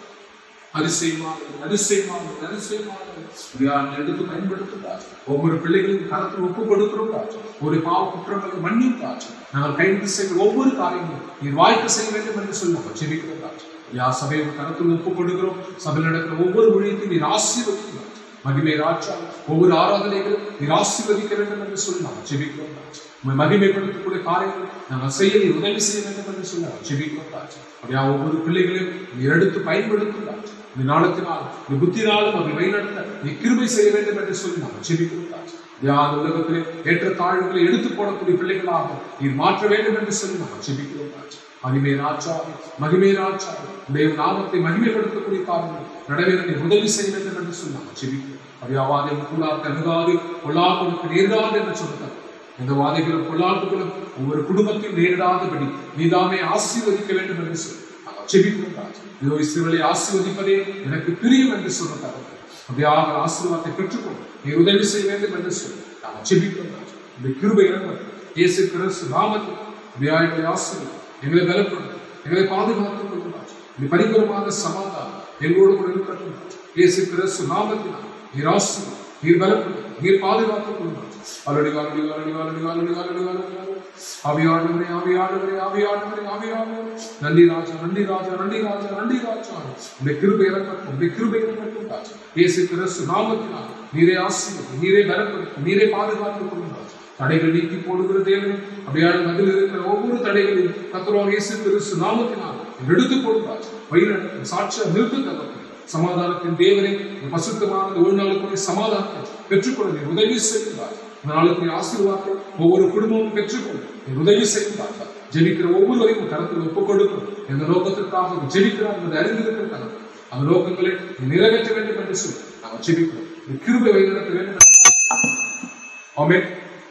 அதிசயமானது அதிசயமானது அதிசயமானது யார் எடுத்து பயன்படுத்தும் ராஜா ஒவ்வொரு பிள்ளைகளையும் கரத்தில் ஒப்பு கொடுக்கிறோம் ராஜா ஒரு பாவ குற்றங்களை மன்னியும் ராஜா நாங்கள் கைது செய்கிற ஒவ்வொரு காரியங்களும் நீர் வாய்ப்பு செய்ய வேண்டும் என்று சொல்லுவோம் ஜெபிக்கிறோம் ராஜா யா சபையை கரத்தில் ஒப்பு கொடுக்கிறோம் சபையில் நடக்கிற ஒவ்வொரு ஊழியத்தையும் நீர் ஆசீர்வதிக்கும் ராஜா மகிமை ராஜா ஒவ்வொரு ஆராதனைகளும் நீர் ஆசீர்வதிக்க வேண்டும் என்று சொல்லலாம் ஜெபிக்கிறோம் ராஜா உண்மை மகிமைப்படுத்தக்கூடிய காரியங்கள் நாங்கள் செய்ய நீர் உதவி செய்ய வேண்டும் என்று சொல்லலாம் ஜெபிக்கிறோம் ராஜா அப்படியா ஒவ்வொரு பிள்ளைகளையும் நீ எடுத்து பயன்படுத்தும் ராஜா இந்த நாளத்தினால் இந்த புத்தினாலும் அவர்கள் வழிநடத்த நீ கிருபை செய்ய வேண்டும் என்று சொல்லி நாங்கள் ஜெபிக்கிறோம் ராஜா யார் உலகத்திலே ஏற்ற தாழ்வுகளை எடுத்து போடக்கூடிய பிள்ளைகளாக நீர் மாற்ற வேண்டும் என்று சொல்லி நாங்கள் ஜெபிக்கிறோம் ராஜா மகிமை ராஜா மகிமை ராஜா உடைய நாமத்தை மகிமைப்படுத்தக்கூடிய காரணங்கள் நடைபெற நீ உதவி செய்ய வேண்டும் என்று சொன்னாங்க ஜெபிக்கிறோம் அப்படியே வாதையும் கூடாது அணுகாது பொல்லாப்புக்கு நேரிடாது என்று சொன்னார் இந்த வாதைகளும் பொல்லாப்புகளும் ஒவ்வொரு குடும்பத்தையும் நேரிடாதபடி நீதாமே ஆசீர்வதிக்க வேண்டும் என்று சொல்லி நாங்கள் ஜெபிக்கிறோம் ராஜா இதோ இஸ்ரவேலை ஆசீர்வதிப்பதே எனக்கு பிரியம் என்று சொன்னார் அப்படியாக ஆசீர்வாதத்தை பெற்றுக்கொண்டு நீ உதவி செய்ய வேண்டும் என்று சொல்லி நாங்கள் ஜெபிக்கிறோம் ராஜா இந்த கிருபை இறங்கும் இயேசு கிறிஸ்து நாமத்தில் அப்படியா எங்களை ஆசீர்வதி எங்களை பலப்படுத்தும் எங்களை பாதுகாத்துக் கொள்ளும் ராஜா இந்த பரிபூரமான சமாதானம் எங்களோடு கூட இருக்கட்டும் ராஜா. இயேசு கிறிஸ்து நாமத்தினால் நீர் ஆசீர்வதி நீர் பலப்படுத்தும் நீர் பாதுகாத்துக் கொள்ளும் ராஜா. அலடி அலடி அலடி அலடி அலடி அலடி அலடி அலடி. ஆவியானவரே ஆவியானவரே ஆவியானவரே ஆவியானவரே நன்றி ராஜா நன்றி ராஜா நன்றி ராஜா நன்றி ராஜா இந்த கிருபை இறக்கட்டும் இந்த கிருபை இறக்கட்டும் ராஜா இயேசு கிறிஸ்து நாமத்தினால் நீரே ஆசீர்வதி நீரே பலப்படுத்தும் நீரே பாதுகாத்துக் கொள்ளும் ராஜா தடைகள் நீக்கி போடுகிற தேவன் அப்படியான மதில் இருக்கிற ஒவ்வொரு தடைகளையும் கத்தரோக இயேசு கிறிஸ்து நாமத்தினால் எடுத்து போடுவார் வழிநடத்தும் சாட்சியா நிறுத்து தகவல் சமாதானத்தின் தேவனை இந்த பசுத்தமான இந்த ஒரு நாளுக்குரிய சமாதானத்தை பெற்றுக்கொள்ள நீர் உதவி செய்கிறார் இந்த நாளுக்குரிய ஆசீர்வாதத்தை ஒவ்வொரு குடும்பமும் பெற்றுக்கொள்ள நீர் உதவி செய்கிறார் ஜெபிக்கிற ஒவ்வொருவரையும் கருத்தில் ஒப்புக் கொடுக்கும் எந்த நோக்கத்திற்காக ஜெபிக்கிறார் என்பதை அறிந்திருக்கிற தகவல் அந்த நோக்கங்களை நீ நிறைவேற்ற வேண்டும் என்று சொல்லி நாங்கள் ஜெபிக்கிறோம் இந்த கிருபை வழிநடத்த வேண்டும் என்று ஆமென்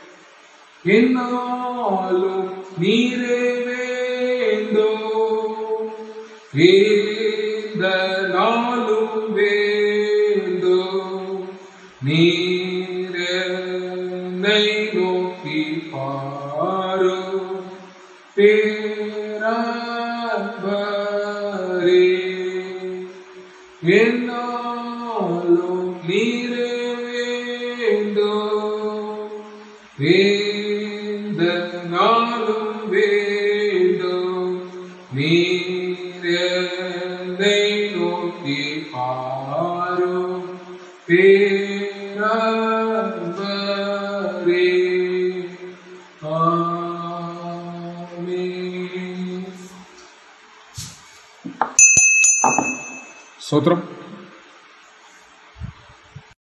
என்னாலும் நீரே வேண்டோ இந்த நாளும் வேண்டோ நீரை நோக்கி பாரோ பேரம்பரே என்னாலும் நீரே வேண்டோ வேந்த நாளும் வேண்டும் நீரை நோக்கி பாரும் பேரம்பரே ஆமென். ஸ்தோத்திரம்